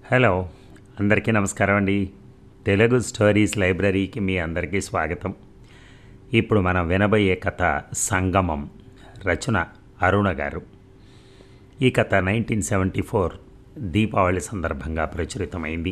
Hello అందరికీ నమస్కారం అండి తెలుగు స్టోరీస్ లైబ్రరీకి మీ అందరికీ స్వాగతం ఇప్పుడు మనం వినబోయే కథ సంగమం రచన అరుణ గారు ఈ కథ నైన్టీన్ సెవెంటీ ఫోర్ దీపావళి సందర్భంగా ప్రచురితమైంది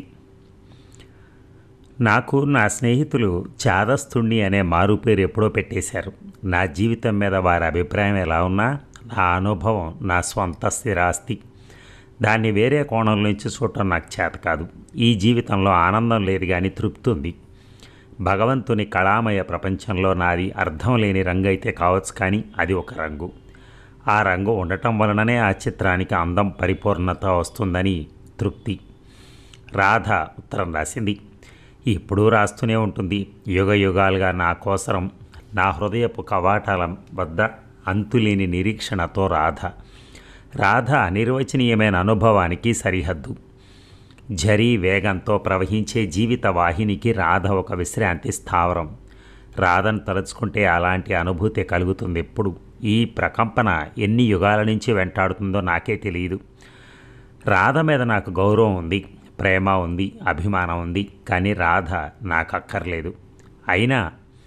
నాకు నా స్నేహితులు చాదస్తుణ్ణి అనే మారు పేరు ఎప్పుడో పెట్టేశారు నా జీవితం మీద వారి అభిప్రాయం ఎలా ఉన్నా నా అనుభవం నా స్వంత స్థిరాస్తి దాన్ని వేరే కోణం నుంచి చూడటం నాకు చేత కాదు ఈ జీవితంలో ఆనందం లేదు కానీ తృప్తి ఉంది భగవంతుని కళామయ ప్రపంచంలో నాది అర్థం లేని రంగు అయితే కావచ్చు కానీ అది ఒక రంగు ఆ రంగు ఉండటం వలననే ఆ చిత్రానికి అందం పరిపూర్ణత వస్తుందని తృప్తి రాధ ఉత్తరం రాసింది ఇప్పుడు రాస్తూనే ఉంటుంది యుగ యుగాలుగా నా కోసరం నా హృదయపు కవాటాల వద్ద అంతులేని నిరీక్షణతో రాధ రాధ అనిర్వచనీయమైన అనుభవానికి సరిహద్దు జరీ వేగంతో ప్రవహించే జీవిత వాహినికి రాధ ఒక విశ్రాంతి స్థావరం రాధను తలుచుకుంటే అలాంటి అనుభూతి కలుగుతుంది ఎప్పుడు ఈ ప్రకంపన ఎన్ని యుగాల నుంచి వెంటాడుతుందో నాకే తెలియదు రాధ మీద నాకు గౌరవం ఉంది ప్రేమ ఉంది అభిమానం ఉంది కానీ రాధ నాకు అక్కర్లేదు అయినా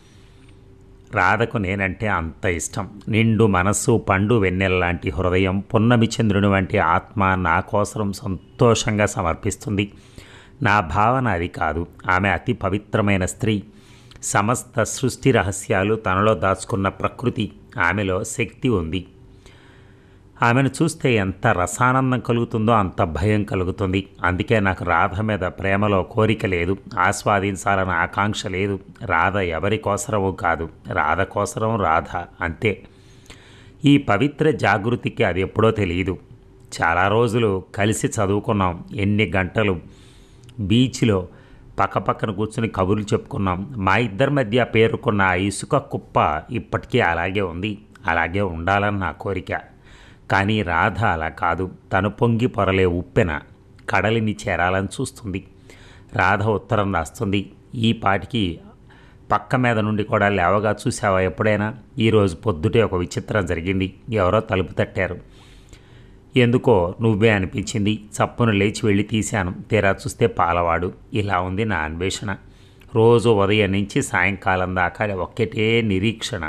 రాధకు నేనంటే అంత ఇష్టం నిండు మనస్సు పండు వెన్నెల్లాంటి హృదయం పున్నమి చంద్రుని వంటి ఆత్మ నా కోసం సంతోషంగా సమర్పిస్తుంది నా భావన అది కాదు ఆమె అతి పవిత్రమైన స్త్రీ సమస్త సృష్టి రహస్యాలు తనలో దాచుకున్న ప్రకృతి ఆమెలో శక్తి ఉంది ఆమెను చూస్తే ఎంత రసానందం కలుగుతుందో అంత భయం కలుగుతుంది అందుకే నాకు రాధ మీద ప్రేమలో కోరిక లేదు ఆస్వాదించాలన్న ఆకాంక్ష లేదు రాధ ఎవరి కోసరము కాదు రాధ కోసరం రాధ అంతే ఈ పవిత్ర జాగృతికి అది ఎప్పుడో తెలియదు చాలా రోజులు కలిసి చదువుకున్నాం ఎన్ని గంటలు బీచ్లో పక్కపక్కన కూర్చుని కబుర్లు చెప్పుకున్నాం మా ఇద్దరి మధ్య పేరుకున్న ఆ ఇసుక కుప్ప ఇప్పటికీ అలాగే ఉంది అలాగే ఉండాలని నా కోరిక కానీ రాధ అలా కాదు తను పొంగి పొరలే ఉప్పెన కడలిని చేరాలని చూస్తుంది రాధ ఉత్తరం రాస్తుంది ఈ పాటికి పక్క మీద నుండి కూడా లేవగా చూసావా ఎప్పుడైనా ఈరోజు పొద్దుటే ఒక విచిత్రం జరిగింది ఎవరో తలుపు తట్టారు ఎందుకో నువ్వే అనిపించింది చప్పును లేచి వెళ్ళి తీశాను తీరా చూస్తే పాలవాడు ఇలా ఉంది నా అన్వేషణ రోజు ఉదయం నుంచి సాయంకాలం దాకా ఒక్కటే నిరీక్షణ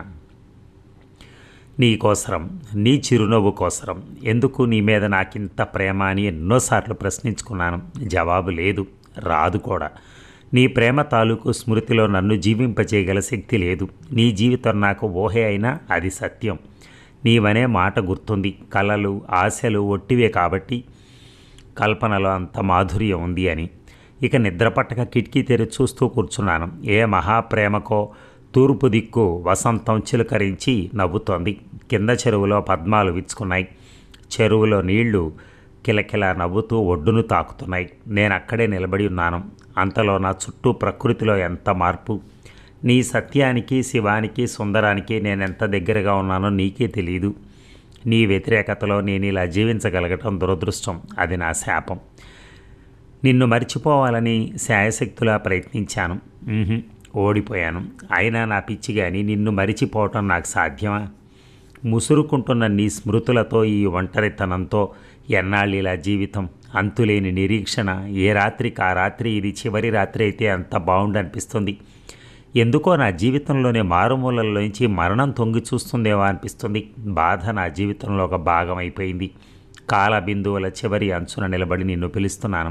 నీ కోసరం నీ చిరునవ్వు కోసరం ఎందుకు నీ మీద నాకింత ప్రేమ అని ఎన్నోసార్లు ప్రశ్నించుకున్నాను జవాబు లేదు రాదు కూడా నీ ప్రేమ తాలూకు స్మృతిలో నన్ను జీవింపచేయగల శక్తి లేదు నీ జీవితం నాకు ఊహే అయినా అది సత్యం నీవనే మాట గుర్తుంది కలలు ఆశలు ఒట్టివే కాబట్టి కల్పనలో అంత మాధుర్యం ఉంది అని ఇక నిద్రపట్టక కిటికీ తెరి చూస్తూ కూర్చున్నాను ఏ మహాప్రేమకో తూర్పు దిక్కు వసంతం చిలుకరించి నవ్వుతోంది కింద చెరువులో పద్మాలు విచ్చుకున్నాయి చెరువులో నీళ్లు కిలకిల నవ్వుతూ ఒడ్డును తాకుతున్నాయి నేను అక్కడే నిలబడి ఉన్నాను అంతలో నా చుట్టూ ప్రకృతిలో ఎంత మార్పు నీ సత్యానికి శివానికి సుందరానికి నేను ఎంత దగ్గరగా ఉన్నానో నీకే తెలియదు నీ వ్యతిరేకతలో నేను ఇలా జీవించగలగటం దురదృష్టం అది నా శాపం నిన్ను మర్చిపోవాలని శాయశక్తులా ప్రయత్నించాను ఉహుం, ఓడిపోయాను అయినా నా పిచ్చి కానీ నిన్ను మరిచిపోవటం నాకు సాధ్యమా ముసురుకుంటున్న నీ స్మృతులతో ఈ ఒంటరితనంతో ఎన్నాళ్ళు ఇలా జీవితం అంతులేని నిరీక్షణ ఏ రాత్రికి ఆ రాత్రి ఇది చివరి రాత్రి అయితే అంత బాగుండనిపిస్తుంది ఎందుకో నా జీవితంలోనే మారుమూలల్లోంచి మరణం తొంగి చూస్తుందేమో అనిపిస్తుంది బాధ నా జీవితంలో ఒక భాగం అయిపోయింది కాల బిందువుల చివరి అంచున నిలబడి నిన్ను పిలుస్తున్నాను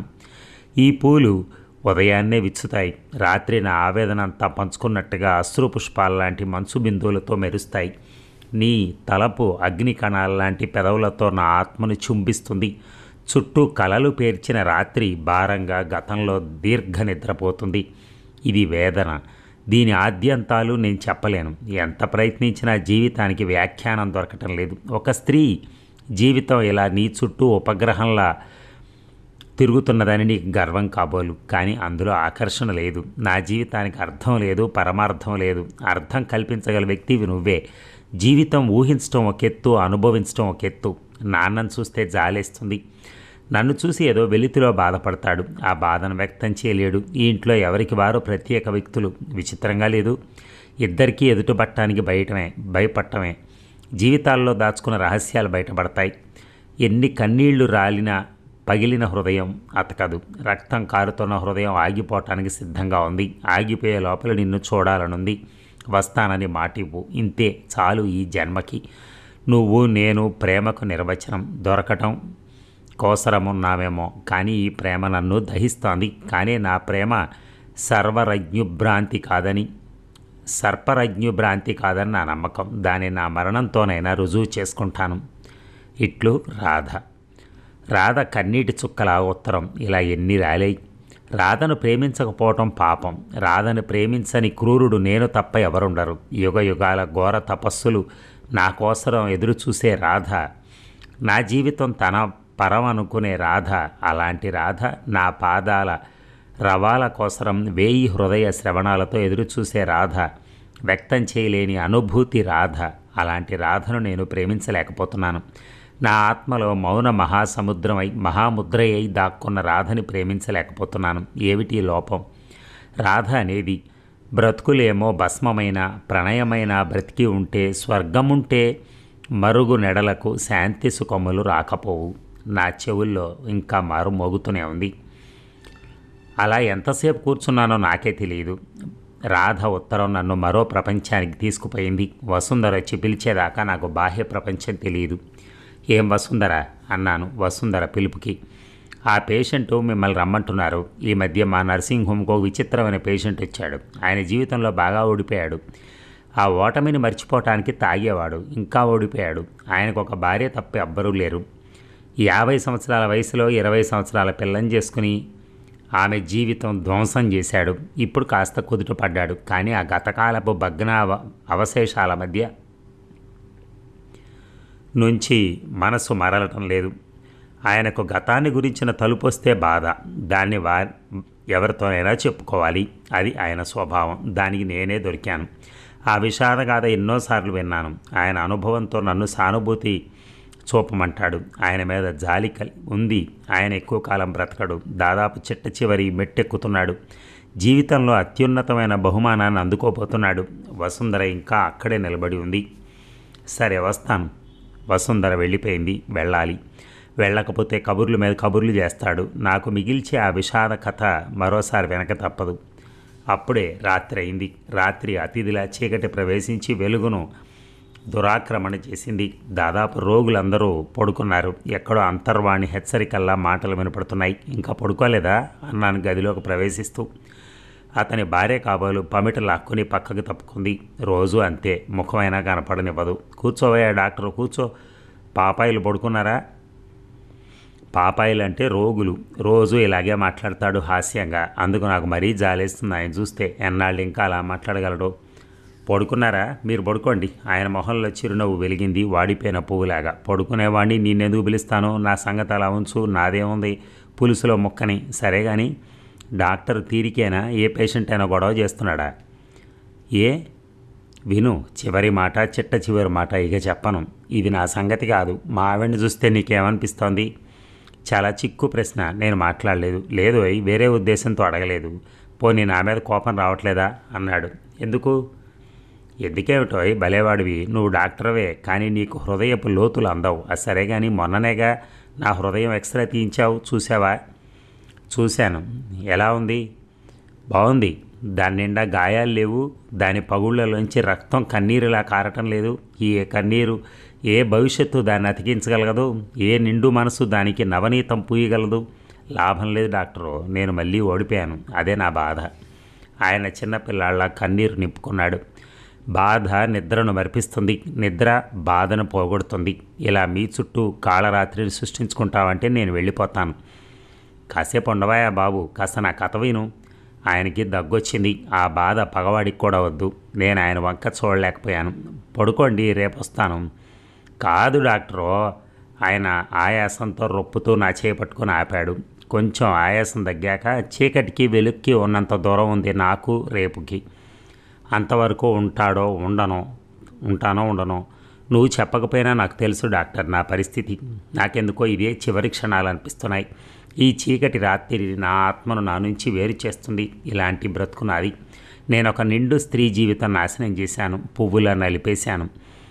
ఈ పూలు ఉదయాన్నే విచ్చుతాయి రాత్రి నా ఆవేదన అంతా పంచుకున్నట్టుగా అశ్రు పుష్పాల మంచు బిందువులతో మెరుస్తాయి నీ తలపు అగ్ని కణాల లాంటి పెదవులతో నా ఆత్మను చుంబిస్తుంది చుట్టూ కలలు పేర్చిన రాత్రి భారంగా గతంలో దీర్ఘ నిద్రపోతుంది ఇది వేదన దీని ఆద్యంతాలు నేను చెప్పలేను ఎంత ప్రయత్నించినా జీవితానికి వ్యాఖ్యానం దొరకటం లేదు ఒక స్త్రీ జీవితం ఇలా నీ చుట్టూ ఉపగ్రహంలా తిరుగుతున్నదని నీకు గర్వం కాబోలు కానీ అందులో ఆకర్షణ లేదు నా జీవితానికి అర్థం లేదు పరమార్థం లేదు అర్థం కల్పించగల వ్యక్తివి నువ్వే జీవితం ఊహించడం ఒక ఎత్తు అనుభవించడం ఒక ఎత్తు నాన్నను చూస్తే జాలేస్తుంది నన్ను చూసి ఏదో వెలితిలో బాధపడతాడు ఆ బాధను వ్యక్తం చేయలేడు ఈ ఇంట్లో ఎవరికి వారు ప్రత్యేక వ్యక్తులు విచిత్రంగా లేదు ఇద్దరికీ ఎదుటపట్టడానికి బయటమే భయపడటమే జీవితాల్లో దాచుకున్న రహస్యాలు బయటపడతాయి ఎన్ని కన్నీళ్లు రాలినా పగిలిన హృదయం అతకదు రక్తం కారుతున్న హృదయం ఆగిపోవటానికి సిద్ధంగా ఉంది ఆగిపోయే లోపల నిన్ను చూడాలనుంది వస్తానని మాటివ్వు ఇంతే చాలు ఈ జన్మకి నువ్వు నేను ప్రేమకు నిర్వచనం దొరకటం కోసరమున్నామేమో కానీ ఈ ప్రేమ నన్ను దహిస్తోంది కానీ నా ప్రేమ సర్వరజ్ఞుభ్రాంతి కాదని సర్పరజ్ఞుభ్రాంతి కాదని నా నమ్మకం దాన్ని నా మరణంతోనైనా రుజువు చేసుకుంటాను ఇట్లు రాధ రాధ కన్నీటి చుక్కల ఉత్తరం ఇలా ఎన్ని రాలేయి రాధను ప్రేమించకపోవటం పాపం రాధను ప్రేమించని క్రూరుడు నేను తప్ప ఎవరుండరు యుగ యుగాల ఘోర తపస్సులు నా కోసరం ఎదురు చూసే రాధ నా జీవితం తన పరం అనుకునే రాధ అలాంటి రాధ నా పాదాల రవాల కోసరం వేయి హృదయ శ్రవణాలతో ఎదురుచూసే రాధ వ్యక్తం చేయలేని అనుభూతి రాధ అలాంటి రాధను నేను ప్రేమించలేకపోతున్నాను నా ఆత్మలో మౌన మహాసముద్రమై మహాముద్రయ్యి దాక్కున్న రాధని ప్రేమించలేకపోతున్నాను ఏమిటి లోపం రాధ అనేది బ్రతుకులేమో భస్మమైన ప్రణయమైన బ్రతికి ఉంటే స్వర్గముంటే మరుగు నెడలకు శాంతి సుఖములు రాకపోవు నా చెవుల్లో ఇంకా మారు మోగుతూనే ఉంది అలా ఎంతసేపు కూర్చున్నానో నాకే తెలియదు రాధ ఉత్తరం నన్ను మరో ప్రపంచానికి తీసుకుపోయింది వసుంధర వచ్చి పిలిచేదాకా నాకు బాహ్య ప్రపంచం తెలియదు ఏం వసుంధర అన్నాను వసుంధర పిలుపుకి ఆ పేషెంట్ మిమ్మల్ని రమ్మంటున్నారు ఈ మధ్య మా నర్సింగ్ హోమ్కి ఒక విచిత్రమైన పేషెంట్ వచ్చాడు ఆయన జీవితంలో బాగా ఓడిపోయాడు ఆ ఓటమిని మర్చిపోవటానికి తాగేవాడు ఇంకా ఓడిపోయాడు ఆయనకు ఒక భార్య తప్ప ఎవ్వరూ లేరు యాభై సంవత్సరాల వయసులో ఇరవై సంవత్సరాల పిల్లని చేసుకుని ఆమె జీవితం ధ్వంసం చేశాడు ఇప్పుడు కాస్త కుదుట పడ్డాడు కానీ ఆ గతకాలపు భగ్న అవ- అవశేషాల మధ్య నుంచి మనసు మరలటం లేదు ఆయనకు గతాన్ని గురించిన తలుపొస్తే బాధ దాన్ని వా ఎవరితోనైనా చెప్పుకోవాలి అది ఆయన స్వభావం దానికి నేనే దొరికాను ఆ విషాదగాథ ఎన్నోసార్లు విన్నాను ఆయన అనుభవంతో నన్ను సానుభూతి చూపమంటాడు ఆయన మీద జాలి కలి ఉంది ఆయన ఎక్కువ కాలం బ్రతకడు దాదాపు చిట్ట చివరి మెట్టెక్కుతున్నాడు జీవితంలో అత్యున్నతమైన బహుమానాన్ని అందుకోబోతున్నాడు వసుంధర ఇంకా అక్కడే నిలబడి ఉంది సరే వస్తాను వసుంధర వెళ్ళిపోయింది వెళ్ళాలి వెళ్ళకపోతే కబుర్ల మీద కబుర్లు చేస్తాడు నాకు మిగిల్చే ఆ విషాద కథ మరోసారి వెనక తప్పదు అప్పుడే రాత్రి అయింది రాత్రి అతిథిలా చీకటి ప్రవేశించి వెలుగును దురాక్రమణ చేసింది దాదాపు రోగులందరూ పడుకున్నారు ఎక్కడో అంతర్వాణి హెచ్చరికల్లా మాటలు వినపడుతున్నాయి ఇంకా పడుకోలేదా అన్నాను గదిలోకి ప్రవేశిస్తూ అతని భార్య కాబోలు పమిట లాక్కుని పక్కకు తప్పుకుంది రోజు అంతే ముఖమైనా కనపడనివ్వదు కూర్చోవయ్యా డాక్టర్ కూర్చో పాపాయిలు పడుకున్నారా పాపాయిలు అంటే రోగులు రోజు ఇలాగే మాట్లాడతాడు హాస్యంగా అందుకు నాకు మరీ జాలేస్తుంది ఆయన చూస్తే ఎన్నాళ్ళు ఇంకా అలా మాట్లాడగలడు పడుకున్నారా మీరు పడుకోండి ఆయన మొహంలో చిరునవ్వు వెలిగింది వాడిపోయిన పువ్వులాగా పడుకునేవాడిని నేనెందుకు పిలుస్తాను నా సంగతి అలా ఉంచు నాదేముంది పులుసులో ముక్కని సరే కానీ డాక్టర్ తీరికేనా ఏ పేషెంట్ అయినా గొడవ చేస్తున్నాడా ఏ విను చివరి మాట చిట్ట చివరి మాట ఇక చెప్పను ఇది నా సంగతి కాదు మా ఆవిడని చూస్తే నీకేమనిపిస్తోంది చాలా చిక్కు ప్రశ్న నేను మాట్లాడలేదు లేదు అయ్ వేరే ఉద్దేశంతో అడగలేదు పోనీ నా మీద కోపం రావట్లేదా అన్నాడు ఎందుకు ఎందుకేమిటో అయ్ భలేవాడివి నువ్వు డాక్టర్వే కానీ నీకు హృదయపు లోతులు అందవు అది సరే కానీ మొన్ననేగా నా హృదయం ఎక్స్రే తీయించావు చూసావా చూశాను ఎలా ఉంది బాగుంది దాని నిండా గాయాలు లేవు దాని పగుళ్ళలోంచి రక్తం కన్నీరులా కారటం లేదు ఈ కన్నీరు ఏ భవిష్యత్తు దాన్ని అతికించగలగదు ఏ నిండు మనసు దానికి నవనీతం పూయగలదు లాభం లేదు డాక్టరు నేను మళ్ళీ ఓడిపోయాను అదే నా బాధ ఆయన చిన్నపిల్లాళ్ళ కన్నీరు నింపుకున్నాడు బాధ నిద్రను మరిపిస్తుంది నిద్ర బాధను పోగొడుతుంది ఇలా మీ చుట్టూ కాళరాత్రిని సృష్టించుకుంటావంటే నేను వెళ్ళిపోతాను కాసేపు ఉండవాయా బాబు కాస్త నా కథ విను ఆయనకి దగ్గొచ్చింది ఆ బాధ పగవాడికి కూడా వద్దు నేను ఆయన వంక చూడలేకపోయాను పడుకోండి రేపు వస్తాను కాదు డాక్టరు ఆయన ఆయాసంతో రొప్పుతూ నా చేపట్టుకుని ఆపాడు కొంచెం ఆయాసం తగ్గాక చీకటికి వెలుక్కి ఉన్నంత దూరం ఉంది నాకు రేపుకి అంతవరకు ఉంటాడో ఉండనో ఉంటానో ఉండనో నువ్వు చెప్పకపోయినా నాకు తెలుసు డాక్టర్ నా పరిస్థితి నాకెందుకో ఇదే చివరి క్షణాలు అనిపిస్తున్నాయి ఈ చీకటి రాత్రి నా ఆత్మను నా నుంచి వేరు చేస్తుంది ఇలాంటి బ్రతుకు నాది నేను ఒక నిండు స్త్రీ జీవితం నాశనం చేశాను పువ్వులా నలిపేశాను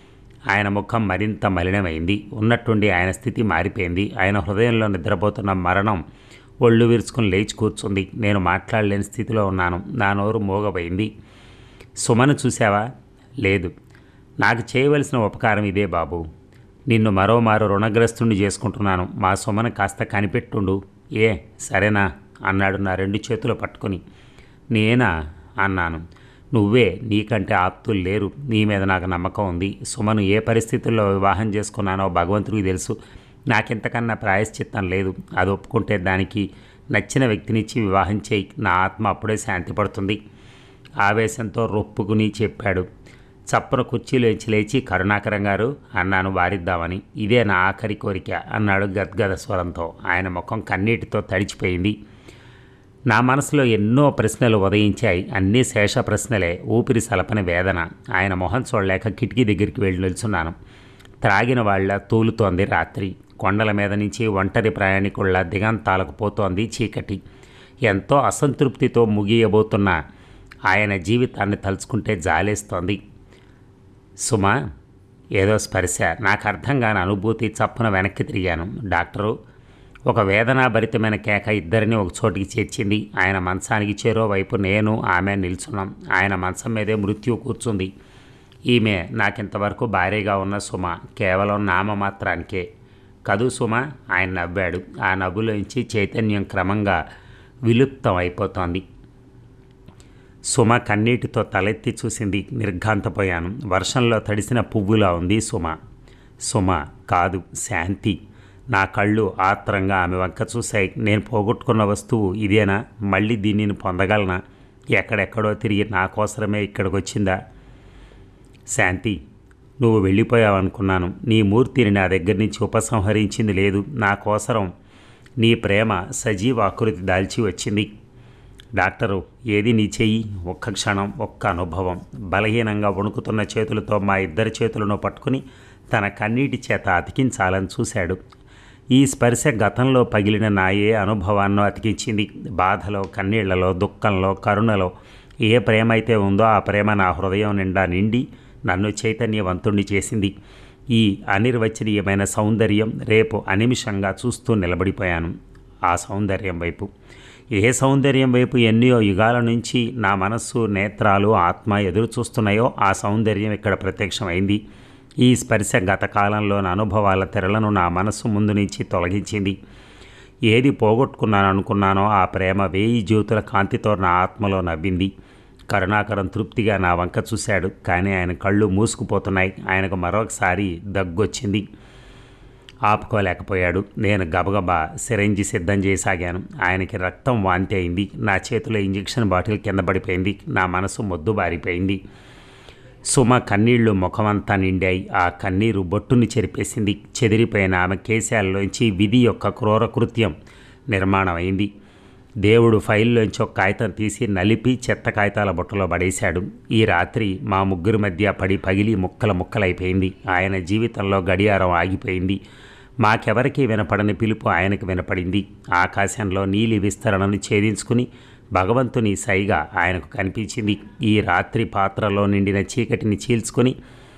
ఆయన ముఖం మరింత మలినమైంది ఉన్నట్టుండి ఆయన స్థితి మారిపోయింది ఆయన హృదయంలో నిద్రపోతున్న మరణం ఒళ్ళు విరుచుకుని లేచి కూర్చుంది నేను మాట్లాడలేని స్థితిలో ఉన్నాను నా నోరు మోగబోయింది సుమను చూసావా లేదు నాకు చేయవలసిన ఉపకారం ఇదే బాబు నిన్ను మరోమారు రుణగ్రస్తుని చేసుకుంటున్నాను మా సుమను కాస్త కనిపెట్టుండు ఏ సరేనా అన్నాడు నా రెండు చేతులు పట్టుకొని నేనా అన్నాను నువ్వే నీకంటే ఆప్తులు లేరు నీ మీద నాకు నమ్మకం ఉంది సుమను ఏ పరిస్థితుల్లో వివాహం చేసుకున్నానో భగవంతుడికి తెలుసు నాకింతకన్నా ప్రాయశ్చిత్తం లేదు అది ఒప్పుకుంటే దానికి నచ్చిన వ్యక్తినిచ్చి వివాహం చేయి నా ఆత్మ అప్పుడే శాంతి పడుతుంది ఆవేశంతో రొప్పుకుని చెప్పాడు చప్పున కుర్చీలోంచి లేచి కరుణాకరం గారు అన్నాను వారిద్దామని ఇదే నా ఆఖరి కోరిక అన్నాడు గద్గద స్వరంతో ఆయన ముఖం కన్నీటితో తడిచిపోయింది నా మనసులో ఎన్నో ప్రశ్నలు ఉదయించాయి అన్నీ శేష ప్రశ్నలే ఊపిరి సలపని వేదన ఆయన మొహం చూడలేక కిటికీ దగ్గరికి వెళ్ళి నిల్చున్నాను త్రాగిన వాళ్ళ తూలుతోంది రాత్రి కొండల మీద నుంచి ఒంటరి ప్రయాణికుళ్ళ దిగంతాలకు పోతోంది చీకటి ఎంతో అసంతృప్తితో ముగియబోతున్న ఆయన జీవితాన్ని తలుచుకుంటే జాలేస్తోంది సుమ ఏదో స్పర్శ నాకు అర్థం కాని అనుభూతి చప్పున వెనక్కి తిరిగాను డాక్టరు ఒక వేదనాభరితమైన కేక ఇద్దరిని ఒక చోటికి చేర్చింది ఆయన మంచానికి చేరో వైపు నేను ఆమె నిల్చున్నాం ఆయన మంచం మీదే మృత్యు కూర్చుంది ఈమె నాకింతవరకు భార్యగా ఉన్న సుమ కేవలం నామమాత్రానికే కదూ సుమ ఆయన నవ్వాడు ఆ నవ్వులోంచి చైతన్యం క్రమంగా విలుప్తం అయిపోతోంది సుమ కన్నీటితో తలెత్తి చూసింది నిర్ఘాంతపోయాను వర్షంలో తడిసిన పువ్వులా ఉంది సుమ సుమ కాదు శాంతి నా కళ్ళు ఆత్రంగా ఆమె వంక చూశాయి నేను పోగొట్టుకున్న వస్తువు ఇదేనా మళ్ళీ దీనిని పొందగలనా ఎక్కడెక్కడో తిరిగి నా కోసమే ఇక్కడికి వచ్చిందా శాంతి నువ్వు వెళ్ళిపోయావనుకున్నాను నీ మూర్తిని నా దగ్గర నుంచి ఉపసంహరించింది లేదు నా కోసరం నీ ప్రేమ సజీవ ఆకృతి దాల్చి వచ్చింది డాక్టరు ఏది నీ చెయ్యి ఒక్క క్షణం ఒక్క అనుభవం బలహీనంగా వణుకుతున్న చేతులతో మా ఇద్దరి చేతులను పట్టుకుని తన కన్నీటి చేత అతికించాలని చూశాడు ఈ స్పర్శ గతంలో పగిలిన నా ఏ అనుభవాన్నో అతికించింది బాధలో కన్నీళ్లలో దుఃఖంలో కరుణలో ఏ ప్రేమ అయితే ఉందో ఆ ప్రేమ నా హృదయం నిండా నిండి నన్ను చైతన్యవంతుణ్ణి చేసింది ఈ అనిర్వచనీయమైన సౌందర్యం రేపు అనిమిషంగా చూస్తూ నిలబడిపోయాను ఆ సౌందర్యం వైపు ఏ సౌందర్యం వైపు ఎన్నో యుగాల నుంచి నా మనస్సు నేత్రాలు ఆత్మ ఎదురు చూస్తున్నాయో ఆ సౌందర్యం ఇక్కడ ప్రత్యక్షమైంది ఈ స్పర్శ గత కాలంలోని అనుభవాల తెరలను నా మనస్సు ముందు నుంచి తొలగించింది ఏది పోగొట్టుకున్నాను అనుకున్నానో ఆ ప్రేమ వేయి జ్యోతుల కాంతితో నా ఆత్మలో నవ్వింది కరుణాకరం తృప్తిగా నా వంక చూశాడు కానీ ఆయన కళ్ళు మూసుకుపోతున్నాయి ఆయనకు మరొకసారి దగ్గొచ్చింది ఆపుకోలేకపోయాడు నేను గబగబా సిరంజి సిద్ధం చేసాగాను ఆయనకి రక్తం వాంతి అయింది నా చేతిలో ఇంజెక్షన్ బాటిల్ కింద పడిపోయింది నా మనసు మొద్దు బారిపోయింది సుమ కన్నీళ్లు ముఖమంతా నిండాయి ఆ కన్నీరు బొట్టుని చెరిపేసింది చెదిరిపోయిన ఆమె కేశాల్లోంచి విధి యొక్క క్రూర కృత్యం నిర్మాణమైంది దేవుడు ఫైల్లోంచి ఒక కాగితం తీసి నలిపి చెత్త కాగితాల బుట్టలో పడేశాడు ఈ రాత్రి మా ముగ్గురి మధ్య పడి పగిలి ముక్కల ముక్కలైపోయింది ఆయన జీవితంలో గడియారం ఆగిపోయింది మాకెవరికీ వినపడని పిలుపు ఆయనకు వినపడింది ఆకాశంలో నీలి విస్తరణను ఛేదించుకుని భగవంతుని సైగా ఆయనకు కనిపించింది ఈ రాత్రి పాత్రలో నిండిన చీకటిని చీల్చుకొని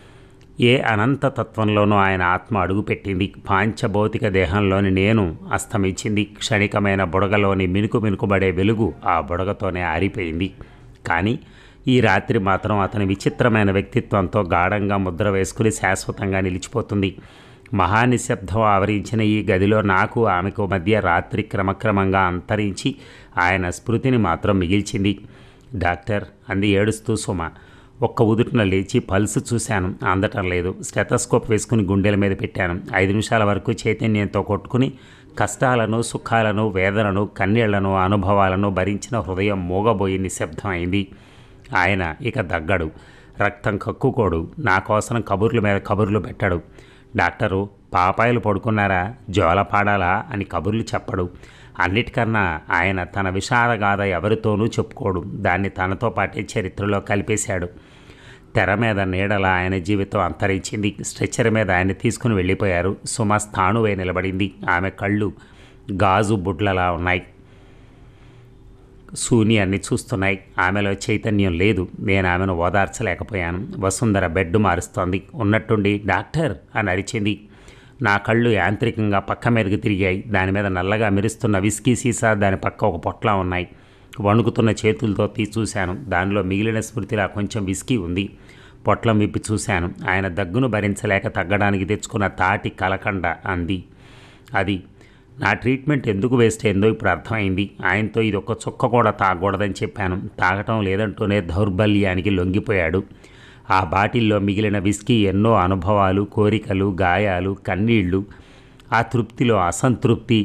ఏ అనంత తత్వంలోనూ ఆయన ఆత్మ అడుగుపెట్టింది పాంచభౌతిక దేహంలోని నేను అస్తమించింది క్షణికమైన బుడగలోని మినుకు మినుకుబడే వెలుగు ఆ బుడగతోనే ఆరిపోయింది కానీ ఈ రాత్రి మాత్రం అతని విచిత్రమైన వ్యక్తిత్వంతో గాఢంగా ముద్ర వేసుకుని శాశ్వతంగా నిలిచిపోతుంది మహానిశ్శబ్దం ఆవరించిన ఈ గదిలో నాకు ఆమెకు మధ్య రాత్రి క్రమక్రమంగా అంతరించి ఆయన స్మృతిని మాత్రం మిగిల్చింది డాక్టర్ అంది ఏడుస్తూ సుమ ఒక్క ఉదుటిన లేచి పల్స్ చూశాను అందటం లేదు స్టెథస్కోప్ వేసుకుని గుండెల మీద పెట్టాను ఐదు నిమిషాల వరకు చైతన్యంతో కొట్టుకుని కష్టాలను సుఖాలను వేదనను కన్నీళ్లను అనుభవాలను భరించిన హృదయం మూగబోయి నిశ్శబ్దం అయింది ఆయన ఇక దగ్గడు రక్తం కక్కుకోడు నా కోసం కబుర్ల మీద కబుర్లు పెట్టాడు డాక్టరు పాపాయిలు పడుకున్నారా జోల పాడాలా అని కబుర్లు చెప్పడు అన్నిటికన్నా ఆయన తన విషాదగాథ ఎవరితోనూ చెప్పుకోడు దాన్ని తనతో పాటే చరిత్రలో కలిపేశాడు తెర మీద నీడల ఆయన జీవితం అంతరించింది స్ట్రెచ్చర్ మీద ఆయన తీసుకుని వెళ్ళిపోయారు సుమ స్థాణువై నిలబడింది ఆమె కళ్ళు గాజు బుడ్లలా ఉన్నాయి శూన్యాన్ని చూస్తున్నాయి ఆమెలో చైతన్యం లేదు నేను ఆమెను ఓదార్చలేకపోయాను వసుంధర బెడ్ మారుస్తోంది ఉన్నట్టుండి డాక్టర్ అని అరిచింది నా కళ్ళు యాంత్రికంగా పక్క మీదకి తిరిగాయి దాని మీద నల్లగా మెరుస్తున్న విస్కీ సీసా దాని పక్క ఒక పొట్లా ఉన్నాయి వణుకుతున్న చేతులతో తీసి చూశాను దానిలో మిగిలిన స్మృతిలా కొంచెం విస్కీ ఉంది పొట్లం విప్పి చూశాను ఆయన దగ్గును భరించలేక తగ్గడానికి తెచ్చుకున్న తాటి కలకండ అంది అది నా ట్రీట్మెంట్ ఎందుకు వేస్ట్ అయిందో ఇప్పుడు అర్థమైంది ఆయనతో ఇది ఒక్క చుక్క కూడా తాగకూడదని చెప్పాను తాగటం లేదంటూనే దౌర్బల్యానికి లొంగిపోయాడు ఆ బాటిల్లో మిగిలిన విస్కీ ఎన్నో అనుభవాలు కోరికలు గాయాలు కన్నీళ్లు ఆ తృప్తిలో అసంతృప్తి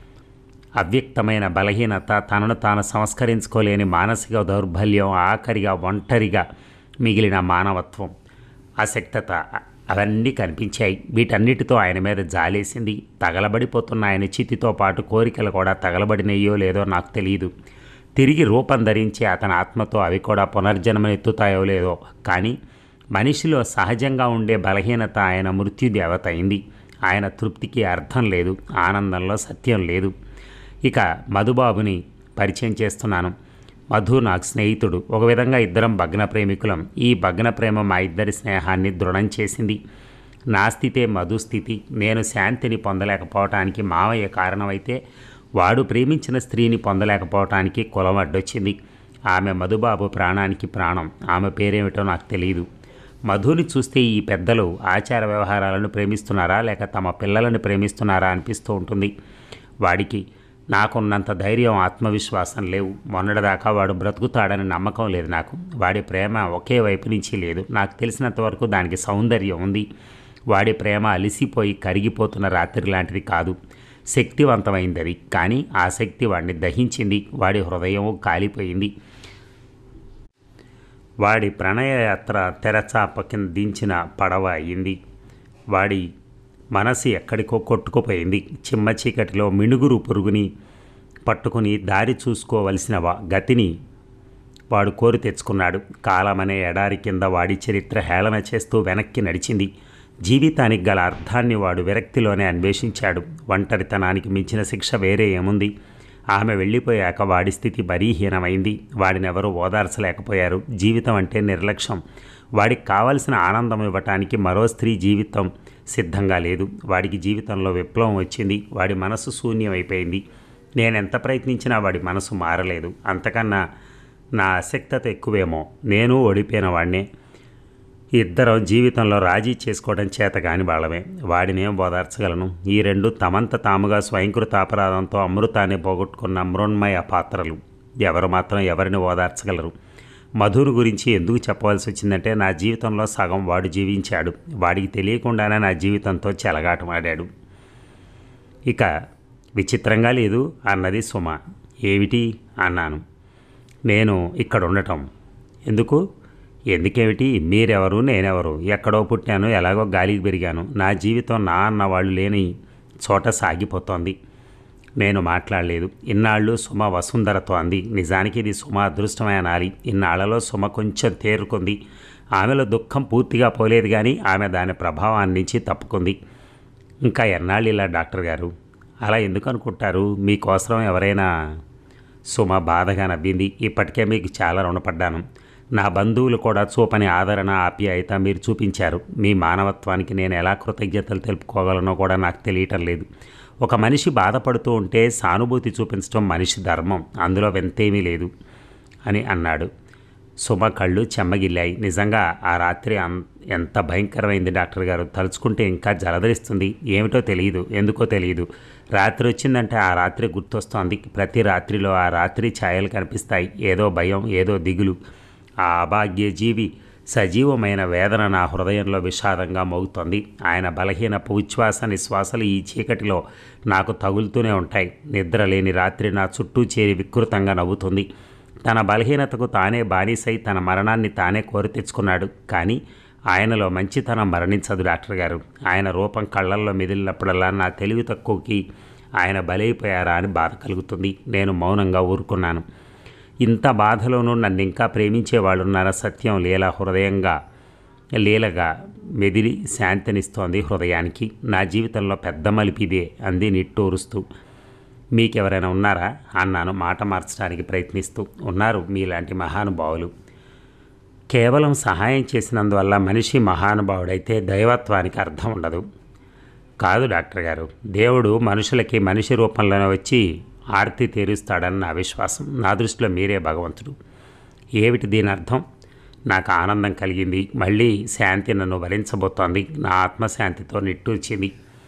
అవ్యక్తమైన బలహీనత తనను తాను సంస్కరించుకోలేని మానసిక దౌర్బల్యం ఆఖరిగా ఒంటరిగా మిగిలిన మానవత్వం అశక్తత అవన్నీ కనిపించాయి వీటన్నిటితో ఆయన మీద జాలేసింది తగలబడిపోతున్న ఆయన చితితో పాటు కోరికలు కూడా తగలబడినయ్యో లేదో నాకు తెలియదు తిరిగి రూపం ధరించి అతని ఆత్మతో అవి కూడా పునర్జన్మనెత్తుతాయో లేదో కానీ మనిషిలో సహజంగా ఉండే బలహీనత ఆయన మృత్యుదేవత అయింది ఆయన తృప్తికి అర్థం లేదు ఆనందంలో సత్యం లేదు ఇక మధుబాబుని పరిచయం చేస్తున్నాను మధు నాకు స్నేహితుడు ఒక విధంగా ఇద్దరం భగ్న ప్రేమికులం ఈ భగ్న ప్రేమ మా ఇద్దరి స్నేహాన్ని దృఢం చేసింది నా స్థితే మధు స్థితి నేను శాంతిని పొందలేకపోవటానికి మావయ్య కారణమైతే వాడు ప్రేమించిన స్త్రీని పొందలేకపోవటానికి కులం అడ్డొచ్చింది ఆమె మధుబాబు ప్రాణానికి ప్రాణం ఆమె పేరేమిటో నాకు తెలియదు మధుని చూస్తే ఈ పెద్దలు ఆచార వ్యవహారాలను ప్రేమిస్తున్నారా లేక తమ పిల్లలను ప్రేమిస్తున్నారా అనిపిస్తూ ఉంటుంది వాడికి నాకున్నంత ధైర్యం ఆత్మవిశ్వాసం లేవు మొన్నటిదాకా వాడు బ్రతుకుతాడని నమ్మకం లేదు నాకు వాడి ప్రేమ ఒకే వైపు నుంచి లేదు నాకు తెలిసినంత వరకు దానికి సౌందర్యం ఉంది వాడి ప్రేమ అలిసిపోయి కరిగిపోతున్న రాత్రి లాంటిది కాదు శక్తివంతమైంది అది కానీ ఆ శక్తి వాడిని దహించింది వాడి హృదయం కాలిపోయింది వాడి ప్రణయయాత్ర తెరచాప కింద దించిన పడవ అయింది వాడి మనసు ఎక్కడికో కొట్టుకుపోయింది చిమ్మ చీకటిలో మిణుగురు పురుగుని పట్టుకుని దారి చూసుకోవలసిన వా- గతిని వాడు కోరి తెచ్చుకున్నాడు కాలమనే ఎడారి కింద వాడి చరిత్ర హేళన చేస్తూ వెనక్కి నడిచింది జీవితానికి గల అర్థాన్ని వాడు విరక్తిలోనే అన్వేషించాడు ఒంటరితనానికి మించిన శిక్ష వేరే ఏముంది ఆమె వెళ్ళిపోయాక వాడి స్థితి బరీహీనమైంది వాడినెవరూ ఓదార్చలేకపోయారు జీవితం అంటే నిర్లక్ష్యం వాడికి కావలసిన ఆనందం ఇవ్వటానికి మరో స్త్రీ జీవితం సిద్ధంగా లేదు వాడికి జీవితంలో విప్లవం వచ్చింది వాడి మనసు శూన్యమైపోయింది నేను ఎంత ప్రయత్నించినా వాడి మనసు మారలేదు అంతకన్నా నా అశక్తత ఎక్కువేమో నేను ఓడిపోయిన వాడినే ఇద్దరం జీవితంలో రాజీ చేసుకోవడం చేత కాని వాళ్ళమే వాడినేం ఓదార్చగలను ఈ రెండు తమంత తాముగా స్వయంకృత అపరాధంతో అమృతాన్ని పోగొట్టుకున్న మృణ్మయ పాత్రలు ఎవరు మాత్రం ఎవరిని ఓదార్చగలరు మధురు గురించి ఎందుకు చెప్పవలసి వచ్చిందంటే నా జీవితంలో సగం వాడు జీవించాడు వాడికి తెలియకుండానే నా జీవితంతో చెలగాటమాడాడు ఇక విచిత్రంగా లేదు అన్నది సుమ ఏమిటి అన్నాను నేను ఇక్కడ ఉండటం ఎందుకు ఎందుకేమిటి మీరెవరు నేనెవరు ఎక్కడో పుట్టాను ఎలాగో గాలికి పెరిగాను నా జీవితం నా అన్న వాళ్ళు లేని చోట సాగిపోతోంది నేను మాట్లాడలేదు ఇన్నాళ్ళు సుమ వసుంధరతో అంది నిజానికి ఇది సుమ అదృష్టమే అనాలి ఇన్నాళ్లలో సుమ కొంచెం తేరుకుంది ఆమెలో దుఃఖం పూర్తిగా పోలేదు కానీ ఆమె దాని ప్రభావాన్ని నుంచి తప్పుకుంది ఇంకా ఎన్నాళ్ళు ఇలా డాక్టర్ గారు అలా ఎందుకు అనుకుంటారు మీకోసం ఎవరైనా సుమ బాధగా నవ్వింది ఇప్పటికే మీకు చాలా రుణపడ్డాను నా బంధువులు కూడా చూపని ఆదరణ ఆప్యాయత మీరు చూపించారు మీ మానవత్వానికి నేను ఎలా కృతజ్ఞతలు తెలుపుకోగలనో కూడా నాకు తెలియటం లేదు ఒక మనిషి బాధపడుతూ ఉంటే సానుభూతి చూపించడం మనిషి ధర్మం అందులో వింతేమీ లేదు అని అన్నాడు సుమ కళ్ళు చెమ్మగిల్లాయి నిజంగా ఆ రాత్రి అం- ఎంత భయంకరమైంది డాక్టర్ గారు తలుచుకుంటే ఇంకా జలధరిస్తుంది ఏమిటో తెలియదు ఎందుకో తెలియదు రాత్రి వచ్చిందంటే ఆ రాత్రి గుర్తొస్తోంది ప్రతి రాత్రిలో ఆ రాత్రి ఛాయలు కనిపిస్తాయి ఏదో భయం ఏదో దిగులు ఆ అభాగ్య జీవి సజీవమైన వేదన నా హృదయంలో విషాదంగా మోగుతోంది ఆయన బలహీన ఉచ్ఛ్వాస నిశ్వాసలు ఈ చీకటిలో నాకు తగులుతూనే ఉంటాయి నిద్ర లేని రాత్రి నా చుట్టూ చేరి వికృతంగా నవ్వుతుంది తన బలహీనతకు తానే బానిసై తన మరణాన్ని తానే కోరి తెచ్చుకున్నాడు కానీ ఆయనలో మంచితనం మరణించదు డాక్టర్ గారు ఆయన రూపం కళ్ళల్లో మెదిలినప్పుడల్లా నా తెలివి తక్కువకి ఆయన బలైపోయారా అని బాధ కలుగుతుంది నేను మౌనంగా ఊరుకున్నాను ఇంత బాధలోనూ నన్ను ఇంకా ప్రేమించేవాళ్ళున్నారా సత్యం లీల హృదయంగా లీలగా మెదిలి శాంతినిస్తోంది హృదయానికి నా జీవితంలో పెద్ద మలిపిదే అంది నిట్టూరుస్తూ మీకెవరైనా ఉన్నారా అన్నాను మాట మార్చడానికి ప్రయత్నిస్తూ ఉన్నారు మీలాంటి మహానుభావులు కేవలం సహాయం చేసినందువల్ల మనిషి మహానుభావుడైతే దైవత్వానికి అర్థం ఉండదు కాదు డాక్టర్ గారు దేవుడు మనుషులకి మనిషి రూపంలోనే వచ్చి ఆర్తి తీరుస్తాడని నా విశ్వాసం నా దృష్టిలో మీరే భగవంతుడు ఏమిటి దీని అర్థం నాకు ఆనందం కలిగింది మళ్ళీ శాంతి నన్ను వరించబోతోంది నా ఆత్మశాంతితో నిట్టూర్చింది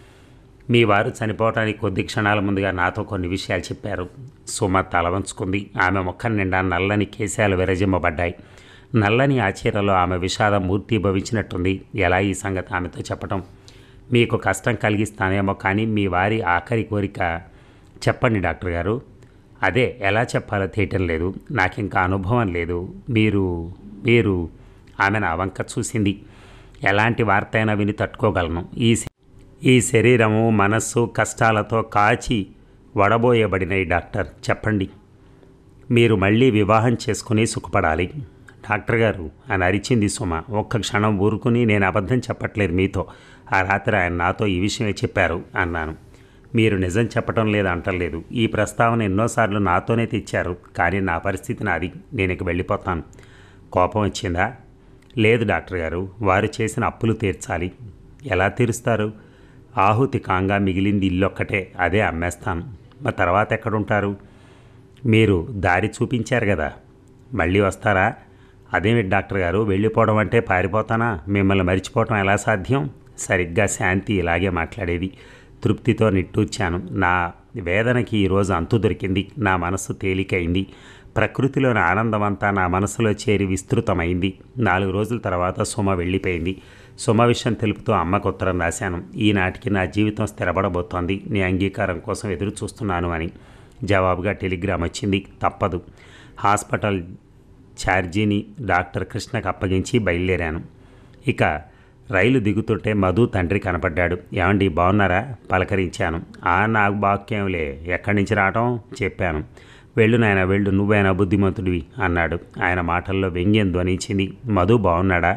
మీ వారు చనిపోవటానికి కొద్ది క్షణాల ముందుగా నాతో కొన్ని విషయాలు చెప్పారు సుమ తల వంచుకుంది ఆమె ముఖం నిండా నల్లని కేశాలు విరజిమ్మబడ్డాయి నల్లని ఆ చీరలో ఆమె విషాదం మూర్తి భవించినట్టుంది ఎలా ఈ సంగతి ఆమెతో చెప్పటం మీకు కష్టం కలిగిస్తానేమో కానీ మీ వారి ఆఖరి కోరిక చెప్పండి డాక్టర్ గారు అదే ఎలా చెప్పాలో తెలియటం లేదు నాకు ఇంకా అనుభవం లేదు మీరు మీరు ఆమె నా వంక చూసింది ఎలాంటి వార్త అయినా విని తట్టుకోగలను ఈ ఈ శరీరము మనస్సు కష్టాలతో కాచి వడబోయబడినాయి డాక్టర్ చెప్పండి మీరు మళ్ళీ వివాహం చేసుకుని సుఖపడాలి డాక్టర్ గారు అని అరిచింది సుమ ఒక్క క్షణం ఊరుకుని నేను అబద్ధం చెప్పట్లేదు మీతో ఆ రాత్రి ఆయన నాతో ఈ విషయమే చెప్పారు అన్నాను మీరు నిజం చెప్పటం లేదు అంటలేదు ఈ ప్రస్తావన ఎన్నోసార్లు నాతోనే తెచ్చారు కానీ నా పరిస్థితి నాది నేను ఇక వెళ్ళిపోతాను కోపం వచ్చిందా లేదు డాక్టర్ గారు వారు చేసిన అప్పులు తీర్చాలి ఎలా తీరుస్తారు ఆహుతి కాంగా మిగిలింది ఇల్లొక్కటే అదే అమ్మేస్తాను మా తర్వాత ఎక్కడుంటారు మీరు దారి చూపించారు కదా మళ్ళీ వస్తారా అదేమి డాక్టర్ గారు వెళ్ళిపోవడం అంటే పారిపోతానా మిమ్మల్ని మరిచిపోవటం ఎలా సాధ్యం సరిగ్గా శాంతి ఇలాగే మాట్లాడేది తృప్తితో నిట్టూర్చాను నా వేదనకి ఈరోజు అంతు దొరికింది నా మనస్సు తేలికైంది ప్రకృతిలోని ఆనందమంతా నా మనసులో చేరి విస్తృతమైంది నాలుగు రోజుల తర్వాత సుమ వెళ్ళిపోయింది సుమ విషయం తెలుపుతూ అమ్మకు ఉత్తరం రాశాను ఈనాటికి నా జీవితం స్థిరపడబోతోంది నీ అంగీకారం కోసం ఎదురు చూస్తున్నాను అని జవాబుగా టెలిగ్రామ్ వచ్చింది తప్పదు హాస్పిటల్ ఛార్జీని డాక్టర్ కృష్ణకు అప్పగించి బయలుదేరాను ఇక రైలు దిగుతుంటే మధు తండ్రి కనపడ్డాడు ఏమండి బాగున్నారా పలకరించాను ఆ నాకు బాక్యంలే ఎక్కడి నుంచి రావటం చెప్పాను వెళ్ళు నాయన వెళ్ళు నువ్వైనా బుద్ధిమంతుడివి అన్నాడు ఆయన మాటల్లో వ్యంగ్యం ధ్వనించింది మధు బాగున్నాడా